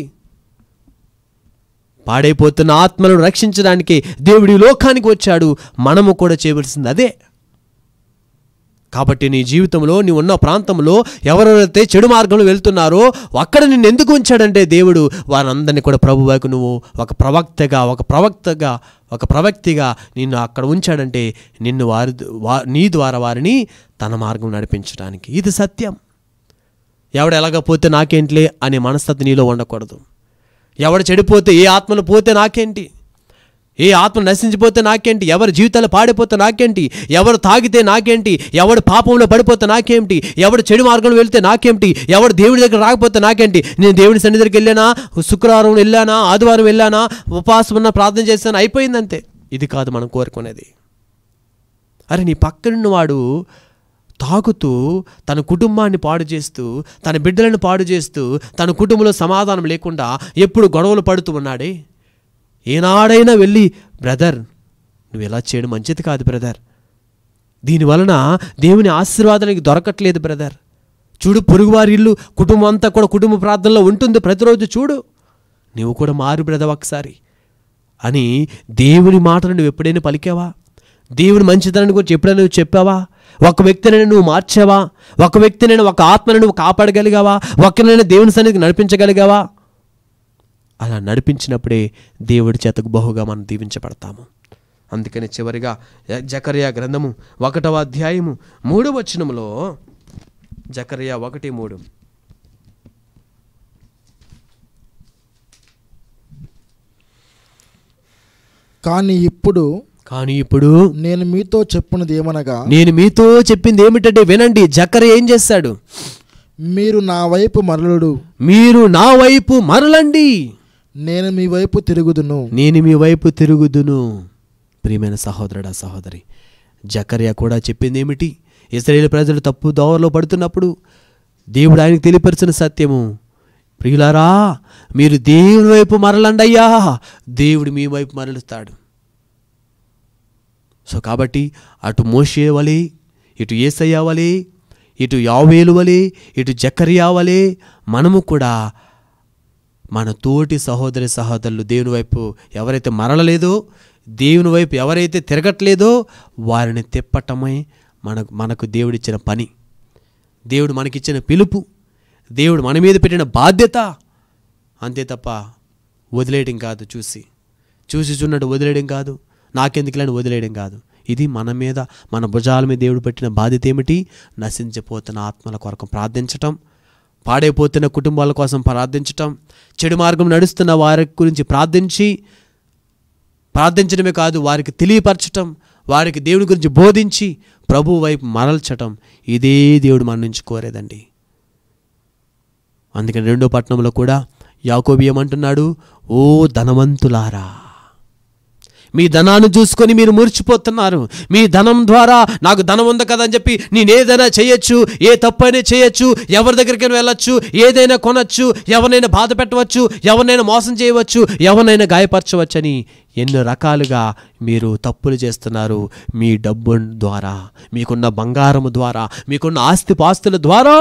పాడైపోతున్న ఆత్మలను రక్షించడానికి దేవుడి లోకానికి వచ్చాడు మనము కూడా చేయవలసింది అదే కాబట్టి నీ జీవితంలో నీ ఉన్న ప్రాంతంలో ఎవరెవరైతే చెడు మార్గంలో వెళ్తున్నారో అక్కడ నిన్ను ఎందుకు ఉంచాడంటే దేవుడు వారందరినీ కూడా ప్రభువుకు నువ్వు ఒక ప్రవక్తగా ఒక ప్రవక్తగా ఒక ప్రవక్తిగా నిన్ను అక్కడ ఉంచాడంటే నిన్ను వారి వా నీ ద్వారా వారిని తన మార్గం నడిపించడానికి ఇది సత్యం ఎవడు ఎలాగపోతే నాకేంటిలే అనే మనస్తత్వం నీలో ఉండకూడదు ఎవడు చెడిపోతే ఏ ఆత్మలు పోతే నాకేంటి ఏ ఆత్మ నశించిపోతే నాకేంటి ఎవరి జీవితాలు పాడిపోతే నాకేంటి ఎవరు తాగితే నాకేంటి ఎవడు పాపంలో పడిపోతే నాకేంటి ఎవడు చెడు మార్గంలో వెళ్తే నాకేంటి ఎవడు దేవుడి దగ్గర రాకపోతే నాకేంటి నేను దేవుడి సన్నిధి దగ్గరికి వెళ్ళానా శుక్రవారం వెళ్ళానా ఆదివారం వెళ్ళానా ఉపవాసం ఉన్న ప్రార్థన చేశాను అయిపోయిందంతే ఇది కాదు మనం కోరుకునేది అరే నీ పక్కనున్న వాడు తాగుతూ తన కుటుంబాన్ని పాడు చేస్తూ తన బిడ్డలను పాడు చేస్తూ తన కుటుంబంలో సమాధానం లేకుండా ఎప్పుడు గొడవలు పడుతూ ఉన్నాడే ఏనాడైనా వెళ్ళి బ్రదర్ నువ్వు ఇలా చేయడం మంచిది కాదు బ్రదర్ దీనివలన దేవుని ఆశీర్వాదానికి దొరకట్లేదు బ్రదర్ చూడు పొరుగువారి ఇల్లు కుటుంబం అంతా కూడా కుటుంబ ప్రార్థనలో ఉంటుంది ప్రతిరోజు చూడు నువ్వు కూడా మారు బ్రదర్ ఒకసారి అని దేవుని మాటలు నువ్వు ఎప్పుడైనా పలికావా దేవుని మంచితనాన్ని గురించి ఎప్పుడైనా నువ్వు చెప్పావా ఒక వ్యక్తిని నువ్వు మార్చావా ఒక వ్యక్తిని ఒక ఆత్మని నువ్వు కాపాడగలిగావా ఒకరినైనా దేవుని సన్నిధికి నడిపించగలిగావా అలా నడిపించినప్పుడే దేవుడి చేతకు బహుగా మనం దీవించబడతాము అందుకని చివరిగా య- జకర్యా గ్రంథము ఒకటవ అధ్యాయము మూడవ వచనములో జకర్యా ఒకటి మూడు కానీ ఇప్పుడు కానీ ఇప్పుడు నేను మీతో చెప్పున్నది ఏమనగా నేను మీతో చెప్పింది ఏమిటంటే వినండి జకర్య ఏం చేశాడు మీరు నా వైపు మరలుడు మీరు నా వైపు మరలండి నేను మీ వైపు తిరుగుదును నేను మీ వైపు తిరుగుదును ప్రియమైన సహోదరుడా సహోదరి జకర్యా కూడా చెప్పింది ఏమిటి ఇస్రాయేల్ ప్రజలు తప్పు దోవలో పడుతున్నప్పుడు దేవుడు ఆయనకు తెలియపరిచిన సత్యము ప్రియులారా మీరు దేవుని వైపు మరలండి అయ్యా దేవుడు మీ వైపు మరలుస్తాడు సో కాబట్టి అటు మోషే వలె ఇటు ఏసయ్య వలె ఇటు యావేలు వలె ఇటు జకర్యా వలె మనము కూడా మన తోటి సహోదరి సహోదరులు దేవుని వైపు ఎవరైతే మరలలేదో దేవుని వైపు ఎవరైతే తిరగట్లేదో వారిని తిప్పటమే మనకు మనకు దేవుడిచ్చిన పని దేవుడు మనకిచ్చిన పిలుపు దేవుడు మన మీద పెట్టిన బాధ్యత అంతే తప్ప వదిలేయడం కాదు చూసి చూసి చూన్నట్టు వదిలేయడం కాదు నాకెందుకులని వదిలేయడం కాదు ఇది మన మీద మన భుజాల మీద దేవుడు పెట్టిన బాధ్యత ఏమిటి నశించిపోతున్న ఆత్మల కొరకు ప్రార్థించటం పాడైపోతున్న కుటుంబాల కోసం ప్రార్థించటం చెడు మార్గం నడుస్తున్న వారి గురించి ప్రార్థించి ప్రార్థించడమే కాదు వారికి తెలియపరచటం వారికి దేవుని గురించి బోధించి ప్రభు వైపు మరల్చటం ఇదే దేవుడు మన నుంచి కోరేదండి అందుకని రెండో పట్టణంలో కూడా యాకోబి ఏమంటున్నాడు ఓ ధనవంతులారా మీ ధనాన్ని చూసుకొని మీరు మురిచిపోతున్నారు మీ ధనం ద్వారా నాకు ధనం ఉంది కదా అని చెప్పి నేను ఏదైనా చేయొచ్చు ఏ తప్పైనా చేయొచ్చు ఎవరి దగ్గరికి వెళ్ళొచ్చు ఏదైనా కొనొచ్చు ఎవరినైనా బాధ పెట్టవచ్చు ఎవరినైనా మోసం చేయవచ్చు ఎవరినైనా గాయపరచవచ్చు అని ఎన్నో రకాలుగా మీరు తప్పులు చేస్తున్నారు మీ డబ్బు ద్వారా మీకున్న బంగారము ద్వారా మీకున్న ఆస్తి పాస్తుల ద్వారా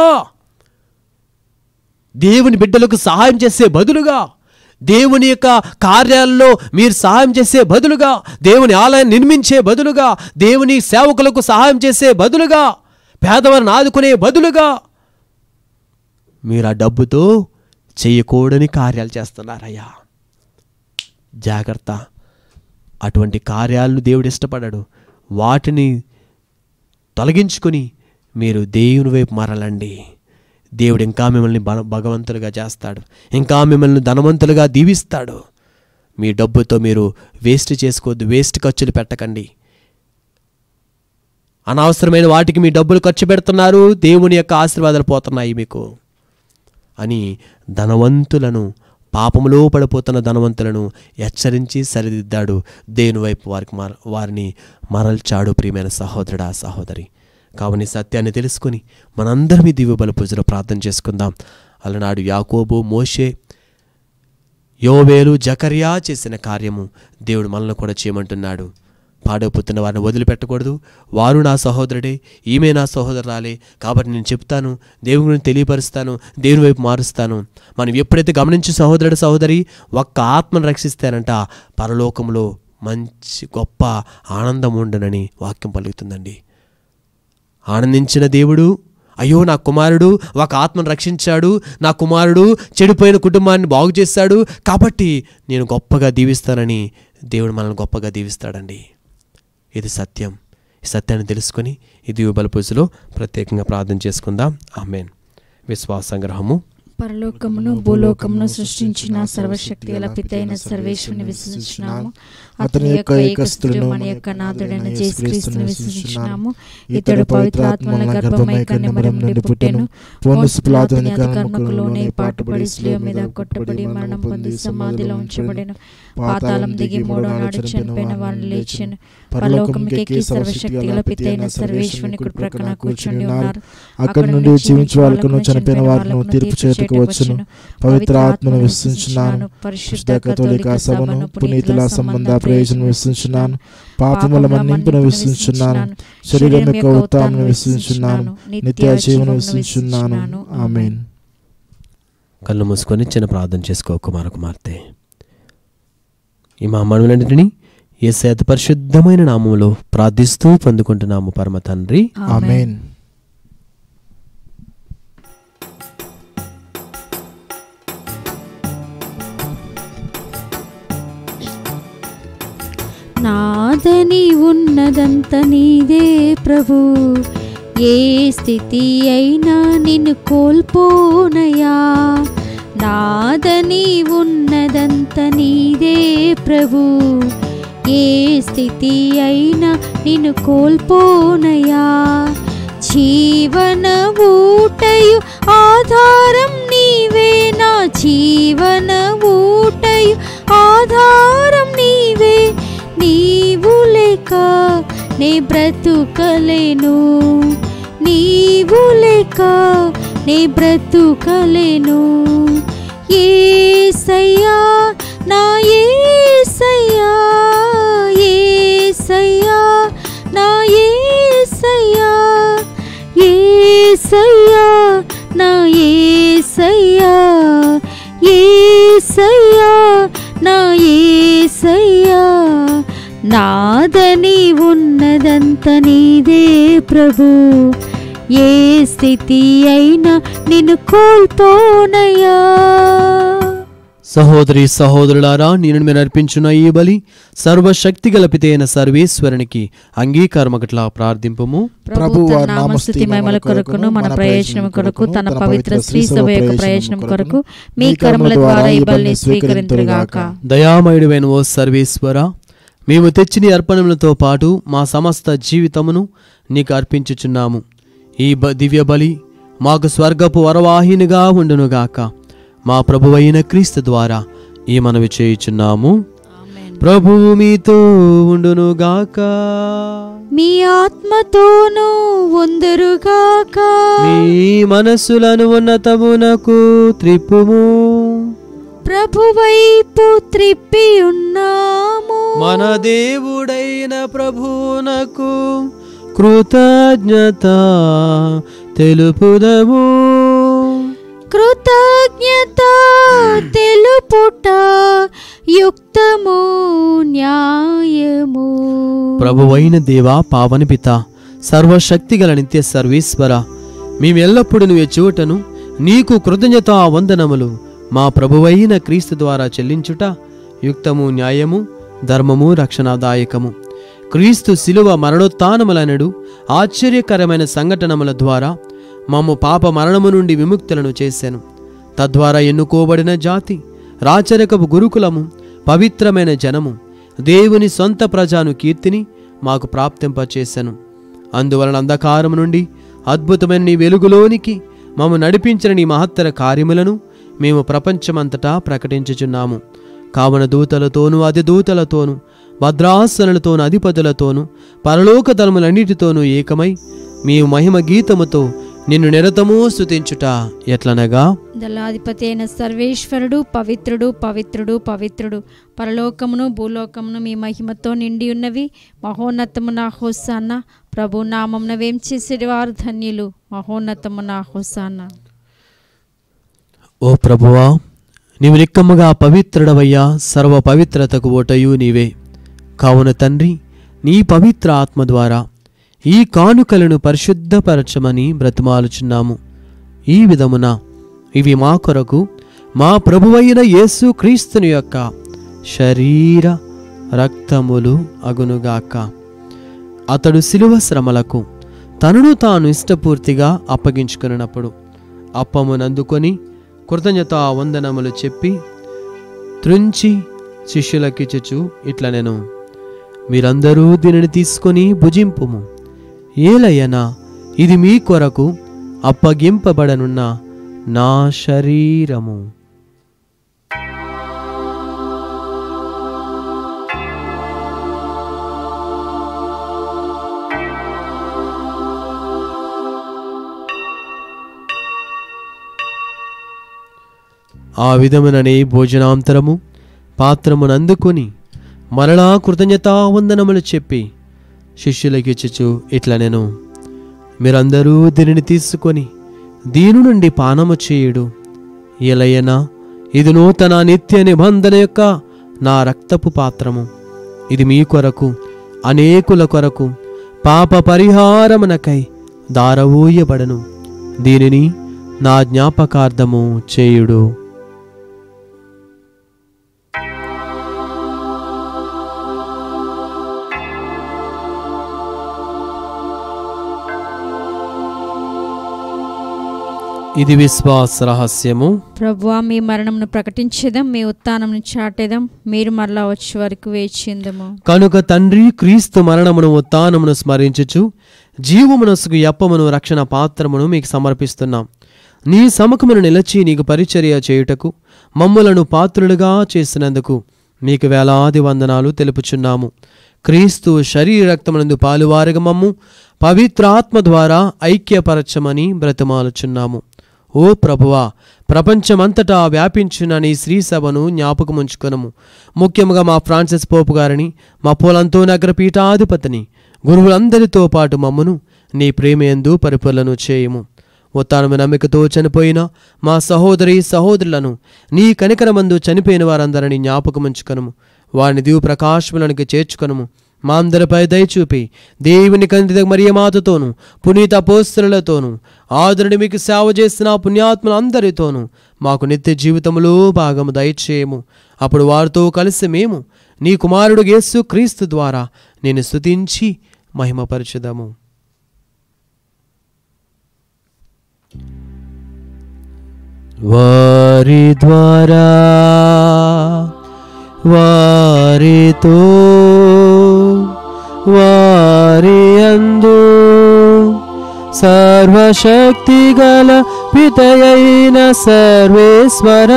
దేవుని బిడ్డలకు సహాయం చేసే బదులుగా దేవుని యొక్క కార్యాలలో మీరు సహాయం చేసే బదులుగా దేవుని ఆలయం నిర్మించే బదులుగా దేవుని సేవకులకు సహాయం చేసే బదులుగా పేదవారిని ఆదుకునే బదులుగా మీరు ఆ డబ్బుతో చేయకూడని కార్యాలు చేస్తున్నారయ్యా జాగ్రత్త అటువంటి కార్యాలను దేవుడు ఇష్టపడడు వాటిని తొలగించుకొని మీరు దేవుని వైపు మరలండి దేవుడు ఇంకా మిమ్మల్ని బ భగవంతులుగా చేస్తాడు ఇంకా మిమ్మల్ని ధనవంతులుగా దీవిస్తాడు మీ డబ్బుతో మీరు వేస్ట్ చేసుకోవద్దు వేస్ట్ ఖర్చులు పెట్టకండి అనవసరమైన వాటికి మీ డబ్బులు ఖర్చు పెడుతున్నారు దేవుని యొక్క ఆశీర్వాదాలు పోతున్నాయి మీకు అని ధనవంతులను పాపములో పడిపోతున్న ధనవంతులను హెచ్చరించి సరిదిద్దాడు దేవుని వైపు వారికి మర వారిని మరల్చాడు ప్రియమైన సహోదరుడా సహోదరి కావున ఈ సత్యాన్ని తెలుసుకొని మనందరం ఈ దివ్యబల పూజలో ప్రార్థన చేసుకుందాం అలనాడు యాకోబు మోషే యోవేలు జకర్యా చేసిన కార్యము దేవుడు మనల్ని కూడా చేయమంటున్నాడు పాడైపోతున్న వారిని వదిలిపెట్టకూడదు వారు నా సహోదరుడే ఈమె నా సహోదరురాలే కాబట్టి నేను చెప్తాను దేవుని గురించి తెలియపరుస్తాను దేవుని వైపు మారుస్తాను మనం ఎప్పుడైతే గమనించి సహోదరుడు సహోదరి ఒక్క ఆత్మను రక్షిస్తానంట పరలోకంలో మంచి గొప్ప ఆనందం ఉండనని వాక్యం పలుకుతుందండి ఆనందించిన దేవుడు అయ్యో నా కుమారుడు ఒక ఆత్మను రక్షించాడు నా కుమారుడు చెడిపోయిన కుటుంబాన్ని బాగు చేశాడు కాబట్టి నేను గొప్పగా దీవిస్తానని దేవుడు మనల్ని గొప్పగా దీవిస్తాడండి ఇది సత్యం ఈ సత్యాన్ని తెలుసుకొని ఇది బలపూజలో ప్రత్యేకంగా ప్రార్థన చేసుకుందాం ఆమెన్ విశ్వాస సంగ్రహము పరలోకమును భూలోకమును సృష్టించిన సర్వశక్తి గల పితైన సర్వేశ్వరుని విశ్వసించినాము అతని యొక్క ఏకస్తుడు మన యొక్క నాథుడైన జేసుక్రీస్తుని విశ్వసించినాము ఇతడు పవిత్రాత్మల గర్భమై కన్యమరం నుండి పుట్టెను పోనుసు పిలాతుని కర్మకులోనే పాటుపడి శిలువ మీద కొట్టబడి మరణం పొంది సమాధిలో ఉంచబడెను పాతాళం దిగి మూడో నాడు చనిపోయిన వారిని లేచెను పరలోకముకి సర్వశక్తి గల పితైన సర్వేశ్వరుని కుడి ప్రక్కన కూర్చుండి ఉన్నారు అక్కడ నుండి జీవించే వాళ్ళకును చనిపోయిన వారిను తీర్పు చేటుకు వచ్చును పవిత్ర ఆత్మను విశ్వసించున్నాను పరిశుద్ధ కథోలిక సభను పునీతుల సంబంధ ప్రయోజనం విశ్వసించున్నాను పాపముల మన్నింపును విశ్వసించున్నాను శరీరం యొక్క ఉత్తానం విశ్వసించున్నాను నిత్య జీవనం విశ్వసించున్నాను ఆమెన్ కళ్ళు మూసుకొని చిన్న ప్రార్థన చేసుకో కుమార కుమార్తె ఈ మా మనవులన్నింటినీ ఏ శాత పరిశుద్ధమైన నామములో ప్రార్థిస్తూ పొందుకుంటున్నాము పరమ తండ్రి ఆమెన్ నాదని ఉన్నదంత నీదే ప్రభు ఏ స్థితి అయినా నిన్ను కోల్పోనయా నాదని ఉన్నదంత నీదే ప్రభు ఏ స్థితి అయినా నిన్ను కోల్పోనయా జీవన ఊటయు ఆధారం నీవే నా జీవన ఊటయు ఆధారం నీవే నీవు లేక నే బ్రతుకలేను నీవు లేక నే బ్రతుకలేను ఏసయ్యా నా ఏసయ్యా ఏసయ్యా నా ఏసయ్యా ఏసయ్యా నా ఏసయ్యా ఏసయ్యా నా ఏసయ్యా నాదని ఉన్నదంత నీదే ప్రభు ఏ స్థితి అయినా నిన్ను కోల్పోనయ్యా సహోదరి సహోదరులారా నేను మీరు అర్పించున్న ఈ బలి సర్వశక్తి గలపితైన సర్వేశ్వరునికి అంగీకారమగట్లా ప్రార్థింపము ప్రభు తన నామస్తుతి మహిమల కొరకును మన ప్రయోజనం కొరకు తన పవిత్ర శ్రీ సభ యొక్క ప్రయోజనం కొరకు మీ కర్మల ద్వారా ఈ బలిని స్వీకరింతురుగాక దయామయుడివైన ఓ సర్వేశ్వర మేము తెచ్చిన ఈ అర్పణములతో పాటు మా సమస్త జీవితమును నీకు అర్పించుచున్నాము ఈ బ దివ్య బలి మాకు స్వర్గపు వరవాహినిగా ఉండునుగాక మా ప్రభువైన క్రీస్తు ద్వారా ఈ మనవి చేయుచున్నాము ప్రభువు మీతో ఉండునుగాక మీ ఆత్మతోనూ ఉందరుగాక మీ మనస్సులను ఉన్నతమునకు త్రిప్పుము ప్రభువైపు త్రిప్పి ఉన్నాము మన దేవుడైన ప్రభువునకు కృతజ్ఞత తెలుపుదము కృతజ్ఞత తెలుపుట యుక్తము న్యాయము ప్రభువైన దేవా పావని పిత సర్వశక్తిగల నిత్య సర్వేశ్వర మేమెల్లప్పుడూ నువ్వు చూటను నీకు కృతజ్ఞత వందనములు మా ప్రభువైన క్రీస్తు ద్వారా చెల్లించుట యుక్తము న్యాయము ధర్మము రక్షణాదాయకము క్రీస్తు శిలువ మరణోత్థానములనడు ఆశ్చర్యకరమైన సంఘటనముల ద్వారా మమ్ము పాప మరణము నుండి విముక్తులను చేశాను తద్వారా ఎన్నుకోబడిన జాతి రాచరికపు గురుకులము పవిత్రమైన జనము దేవుని సొంత ప్రజాను కీర్తిని మాకు ప్రాప్తింపచేశాను అందువలన అంధకారము నుండి అద్భుతమైన నీ వెలుగులోనికి మమ్ము నడిపించిన నీ మహత్తర కార్యములను మేము ప్రపంచమంతటా ప్రకటించుచున్నాము కావున దూతలతోనూ అతి దూతలతోనూ భద్రాసనులతోనూ అధిపతులతోనూ పరలోక దళములన్నిటితోనూ ఏకమై మీ మహిమ గీతముతో నిన్ను నిరతమూ స్తుతించుట ఎట్లనగా దళాధిపతి అయిన సర్వేశ్వరుడు పవిత్రుడు పవిత్రుడు పవిత్రుడు పరలోకమును భూలోకమును మీ మహిమతో నిండి ఉన్నవి మహోన్నతమున హోసాన్న ప్రభు నామమున వేం చేసేవారు ధన్యులు మహోన్నతమున హోసాన్న ఓ ప్రభువా నీవు నిక్కముగా పవిత్రుడవయ్యా సర్వ పవిత్రతకు ఓటయు నీవే కావున తండ్రి నీ పవిత్ర ఆత్మ ద్వారా ఈ కానుకలను పరిశుద్ధపరచమని బ్రతిమాలుచున్నాము ఈ విధమున ఇవి మా కొరకు మా ప్రభువైన యేసు క్రీస్తుని యొక్క శరీర రక్తములు అగునుగాక అతడు శిలువ శ్రమలకు తనను తాను ఇష్టపూర్తిగా అప్పగించుకున్నప్పుడు అప్పమునందుకొని కృతజ్ఞత వందనములు చెప్పి త్రుంచి శిష్యులకిచ్చుచు ఇట్లా నేను మీరందరూ దీనిని తీసుకొని భుజింపుము ఏలయనా ఇది మీ కొరకు అప్పగింపబడనున్న నా శరీరము ఆ విధముననే భోజనాంతరము పాత్రమునందుకొని మరలా కృతజ్ఞతావందనములు చెప్పి శిష్యులకిచ్చుచు ఇట్లా నేను మీరందరూ దీనిని తీసుకొని దీని నుండి పానము చేయుడు ఎలయనా ఇది నూతన నిత్య నిబంధన యొక్క నా రక్తపు పాత్రము ఇది మీ కొరకు అనేకుల కొరకు పాప పరిహారమునకై దారవూయబడను దీనిని నా జ్ఞాపకార్థము చేయుడు ఇది విశ్వాస రహస్యము ప్రభువా మీ మరణమును ప్రకటించేదాం మీ ఉత్థానమును చాటేదాం మీరు మరలా వచ్చే వరకు వేచిందము కనుక తండ్రి క్రీస్తు మరణమును ఉత్థానమును స్మరించుచు జీవమునసుకు యప్పమును రక్షణ పాత్రమును మీకు సమర్పిస్తున్నాం నీ సముఖమును నిలచి నీకు పరిచర్య చేయుటకు మమ్ములను పాత్రులుగా చేసినందుకు మీకు వేలాది వందనాలు తెలుపుచున్నాము క్రీస్తు శరీర రక్తమునందు పాలువారగ మమ్ము పవిత్రాత్మ ద్వారా ఐక్యపరచమని బ్రతిమాలుచున్నాము ఓ ప్రభువా ప్రపంచమంతటా వ్యాపించిన నీ శ్రీ సభను జ్ఞాపకముంచుకొనము ముఖ్యంగా మా ఫ్రాన్సిస్ పోపు గారిని మా పోలంతో నగర పీఠాధిపతిని గురువులందరితో పాటు మమ్మును నీ ప్రేమయందు పరిపూర్ణను చేయము ఉత్తానము నమ్మికతో చనిపోయిన మా సహోదరి సహోదరులను నీ కనికరమందు చనిపోయిన వారందరినీ జ్ఞాపకముంచుకొనము వారిని దివు ప్రకాశములనికి చేర్చుకొనము మా అందరిపై దయచూపి దేవుని కంటి మరియమాతతోను పునీత పోస్తులతోనూ ఆదరుని మీకు సేవ చేసిన పుణ్యాత్ములందరితోనూ మాకు నిత్య జీవితములో భాగము దయచేయము అప్పుడు వారితో కలిసి మేము నీ కుమారుడు యేసు క్రీస్తు ద్వారా నేను స్తుతించి మహిమపరచుదాము వారి ద్వారా వారితో వారి అందు సర్వశక్తి గల పితయైన సర్వేశ్వర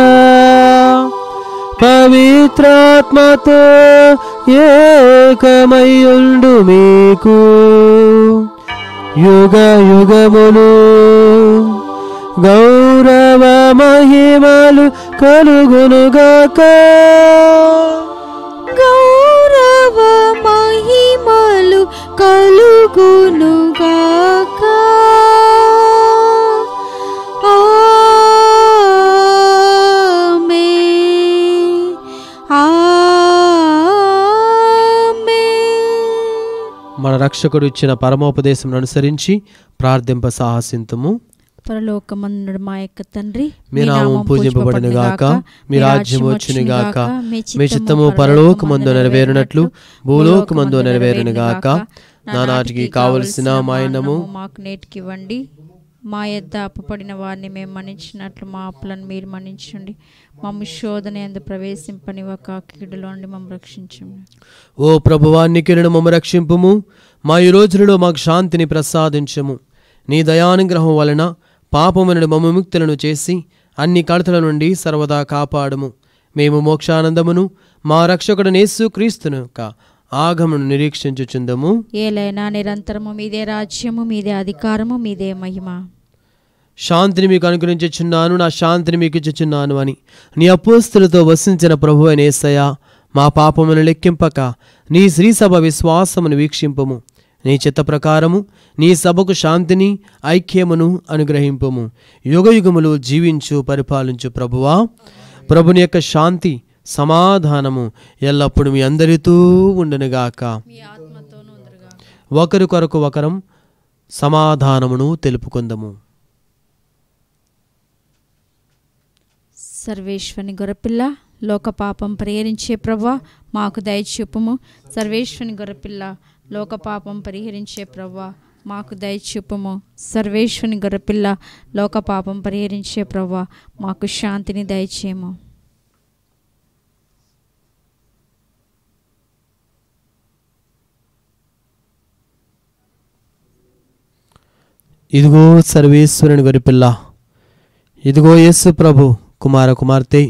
పవిత్రాత్మతో ఏకమయుండు మీకు యుగ యుగములు గౌరవ మహిమలు కలుగునుగాక గౌరవ మహిమలు కలుగునుగాక ఆమేన్. ఆమేన్. మన రక్షకుడు ఇచ్చిన పరమోపదేశం అనుసరించి ప్రార్థింప సాహసింతము పరలోకమందుడు మా యొక్క తండ్రి మీ నామం పూజింపబడిన గాక మీ రాజ్యం వచ్చును గాక మీ చిత్తము పరలోకమందు నెరవేరునట్లు భూలోకమందు నెరవేరును గాక నానాటికి కావలసిన మాయనము మాకు నేటికి ఇవ్వండి మా యొద్ద అప్పపడిన వారిని మేము మన్నించినట్లు మా అప్పులను మీరు మన్నించండి మమ్మ శోధన ఎందు ప్రవేశింపని ఒక కీడులో నుండి మమ్మల్ని రక్షించండి ఓ ప్రభువా నికిరణ మమ్మ రక్షింపుము మా ఈ రోజులలో మాకు శాంతిని ప్రసాదించము నీ దయానుగ్రహం వలన పాపమునుడు మమ్మ ముక్తులను చేసి అన్ని కడతల నుండి సర్వదా కాపాడము మేము మోక్షానందమును మా రక్షకుడు నేసు క్రీస్తును యొక్క ఆగమను నిరీక్షించుచుందము ఏలైనా నిరంతరము మీదే రాజ్యము మీదే అధికారము మీదే మహిమ శాంతిని మీకు అనుగ్రహించుచున్నాను నా శాంతిని మీకు ఇచ్చుచున్నాను అని నీ అపోస్తులతో వసించిన ప్రభు అయిన యేసయ్య మా పాపమును లెక్కింపక నీ శ్రీసభ విశ్వాసమును వీక్షింపము నీ చిత్త ప్రకారము నీ సభకు శాంతిని ఐక్యమును అనుగ్రహింపము యుగయుగములు జీవించు పరిపాలించు ప్రభువా ప్రభుని యొక్క శాంతి సమాధానము ఎల్లప్పుడూ మీ అందరితో ఉండునుగాక ఒకరి కొరకు ఒకరం సమాధానమును తెలుపుకుందము సర్వేశ్వని గొర్రెపిల్ల లోక పాపం పరిహరించే ప్రభా మాకు దయచూపుము సర్వేశ్వని గొర్రెపిల్ల లోక పాపం పరిహరించే ప్రభా మాకు దయచూపుము సర్వేశ్వని గొర్రెపిల్ల లోక పాపం పరిహరించే ప్రభా మాకు శాంతిని దయచేయము ఇదిగో సర్వేశ్వరుని గొరిపిల్ల ఇదిగో యేసు ప్రభు కుమార కుమార్తె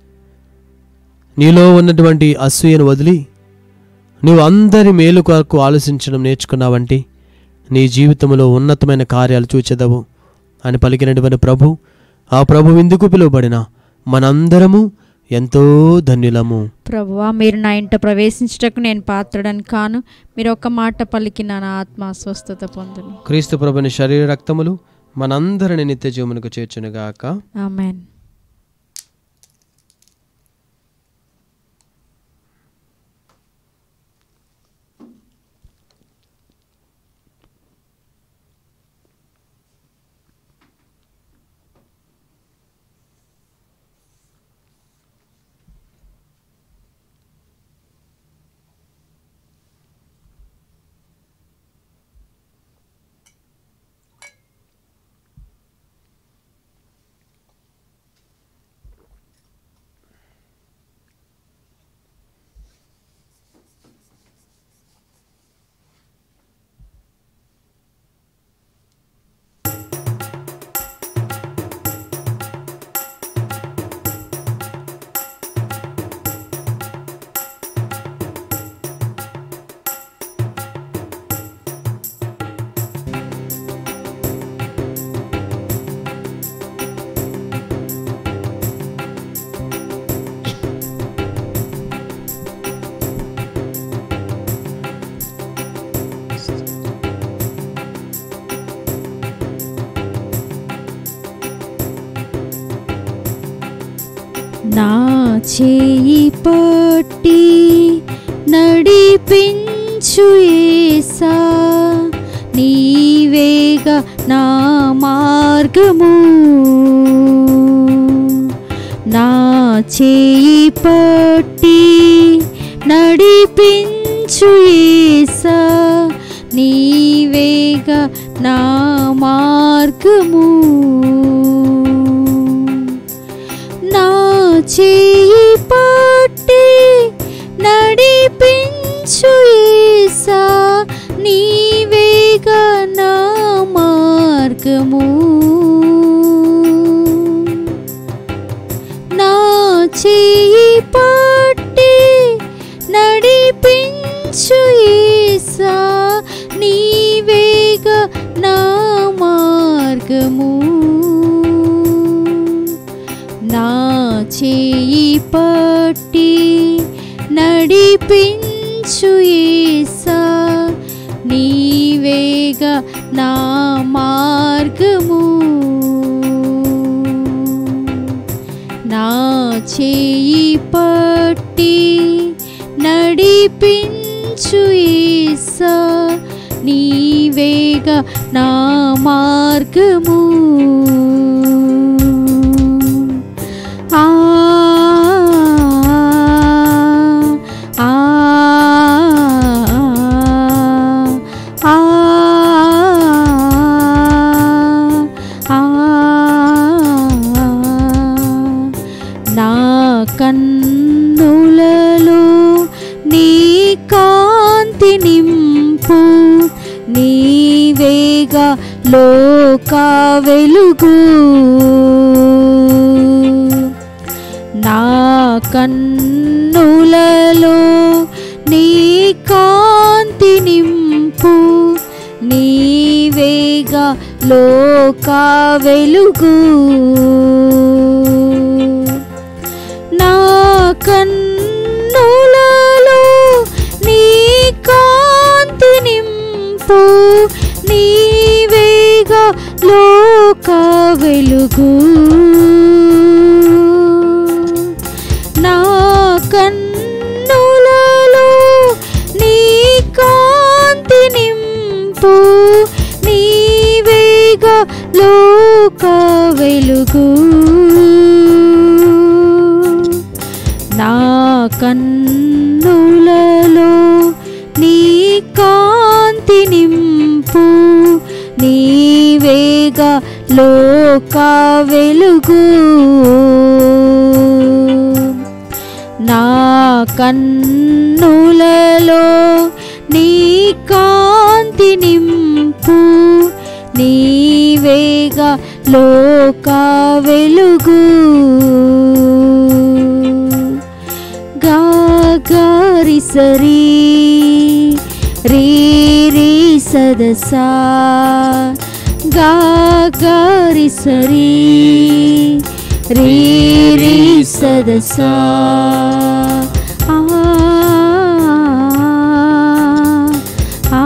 నీలో ఉన్నటువంటి అసూయను వదిలి నీవు అందరి మేలు కొరకు ఆలోచించడం నేర్చుకున్నావంటే నీ జీవితంలో ఉన్నతమైన కార్యాలు చూచెదవు అని పలికినటువంటి ప్రభు ఆ ప్రభు ఎందుకు పిలువబడిన మనందరము ఎంతో ధన్యులము ప్రభువా మీరు నా ఇంట ప్రవేశించటకు నేను పాత్రడని కాను మీరు ఒక మాట పలికిన నా ఆత్మ స్వస్థత పొందును క్రీస్తు ప్రభుని శరీర రక్తములు మనందరిని నిత్య జీవమునకు చేర్చునుగాక ఆమెన్ నా చేయి పట్టి నడిపించు యేసా నీవేగా నా మార్గము నా చేయి పట్టి నడిపించు యేసా నీవేగా నా మార్గము నా చేయి పట్టి నడిపించు యేసా నా మార్గము నా చేయి పట్టి నడిపించు ఈసా నీవేగా నా మార్గము ఆ ఆ ఆ ఆ నా కన్నులలో నీ కాంతి నింపు నీవేగా లోక వెలుగు నా కన్నులలో నీ కాంతి నింపు నీవేగా లోక వెలుగు నా కన్నులలో నీ కాంతి నింపు నీవేగా లోక వెలుగు నా కన్నులలో నీ కాంతి నింపు నీవేగా లోక వెలుగు నా కన్నులలో నీ కాంతి నింపు నీవేగా లోక వెలుగు నా కన్నులలో నీ కాంతి నింపు నీవేగా లోక వెలుగు గారి సరి రీ రీ సదసా గారి సరి రీ రీ సదసా ఆ ఆ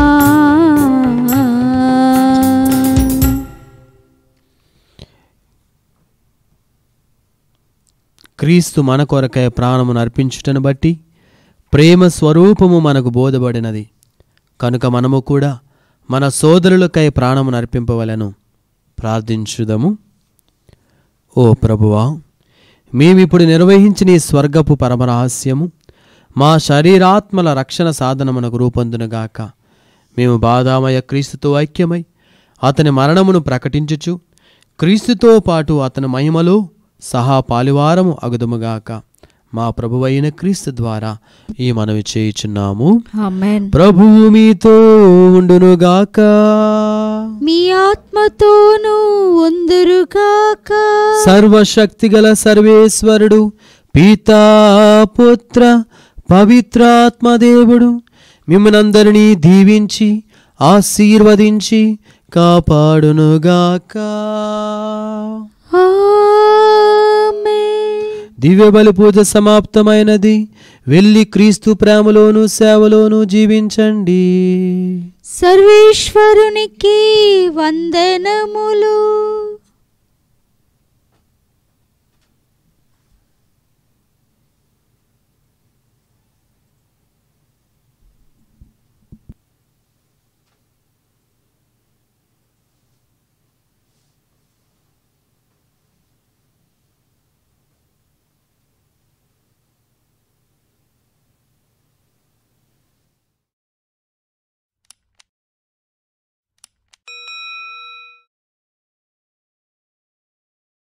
క్రీస్తు మన కొరకై ప్రాణమును అర్పించుటను బట్టి ప్రేమ స్వరూపము మనకు బోధపడినది కనుక మనము కూడా మన సోదరులకై ప్రాణమును అర్పింపవలను ప్రార్థించుదము ఓ ప్రభువా మేమిప్పుడు నిర్వహించిన ఈ స్వర్గపు పరమరహస్యము మా శరీరాత్మల రక్షణ సాధనమునకు రూపొందునుగాక మేము బాధామయ క్రీస్తుతో ఐక్యమై అతని మరణమును ప్రకటించుచు క్రీస్తుతో పాటు అతని మహిమలో సహా పాలివారము అగుదుముగాక మా ప్రభువైన క్రీస్తు ద్వారా ఈ మనవి చేయుచున్నాము ఆమెన్ ప్రభువు మీతో ఉండునుగాక మీ ఆత్మతోనూ వందరుగాక సర్వశక్తిగల సర్వేశ్వరుడు పితా పుత్ర పవిత్రాత్మదేవుడు మిమ్మల్నందరినీ దీవించి ఆశీర్వదించి కాపాడునుగాక ఆమేన్. దివ్య బలి పూజ సమాప్తమైనది వెళ్ళి క్రీస్తు ప్రేమలోను సేవలోను జీవించండి సర్వేశ్వరునికి వందనములు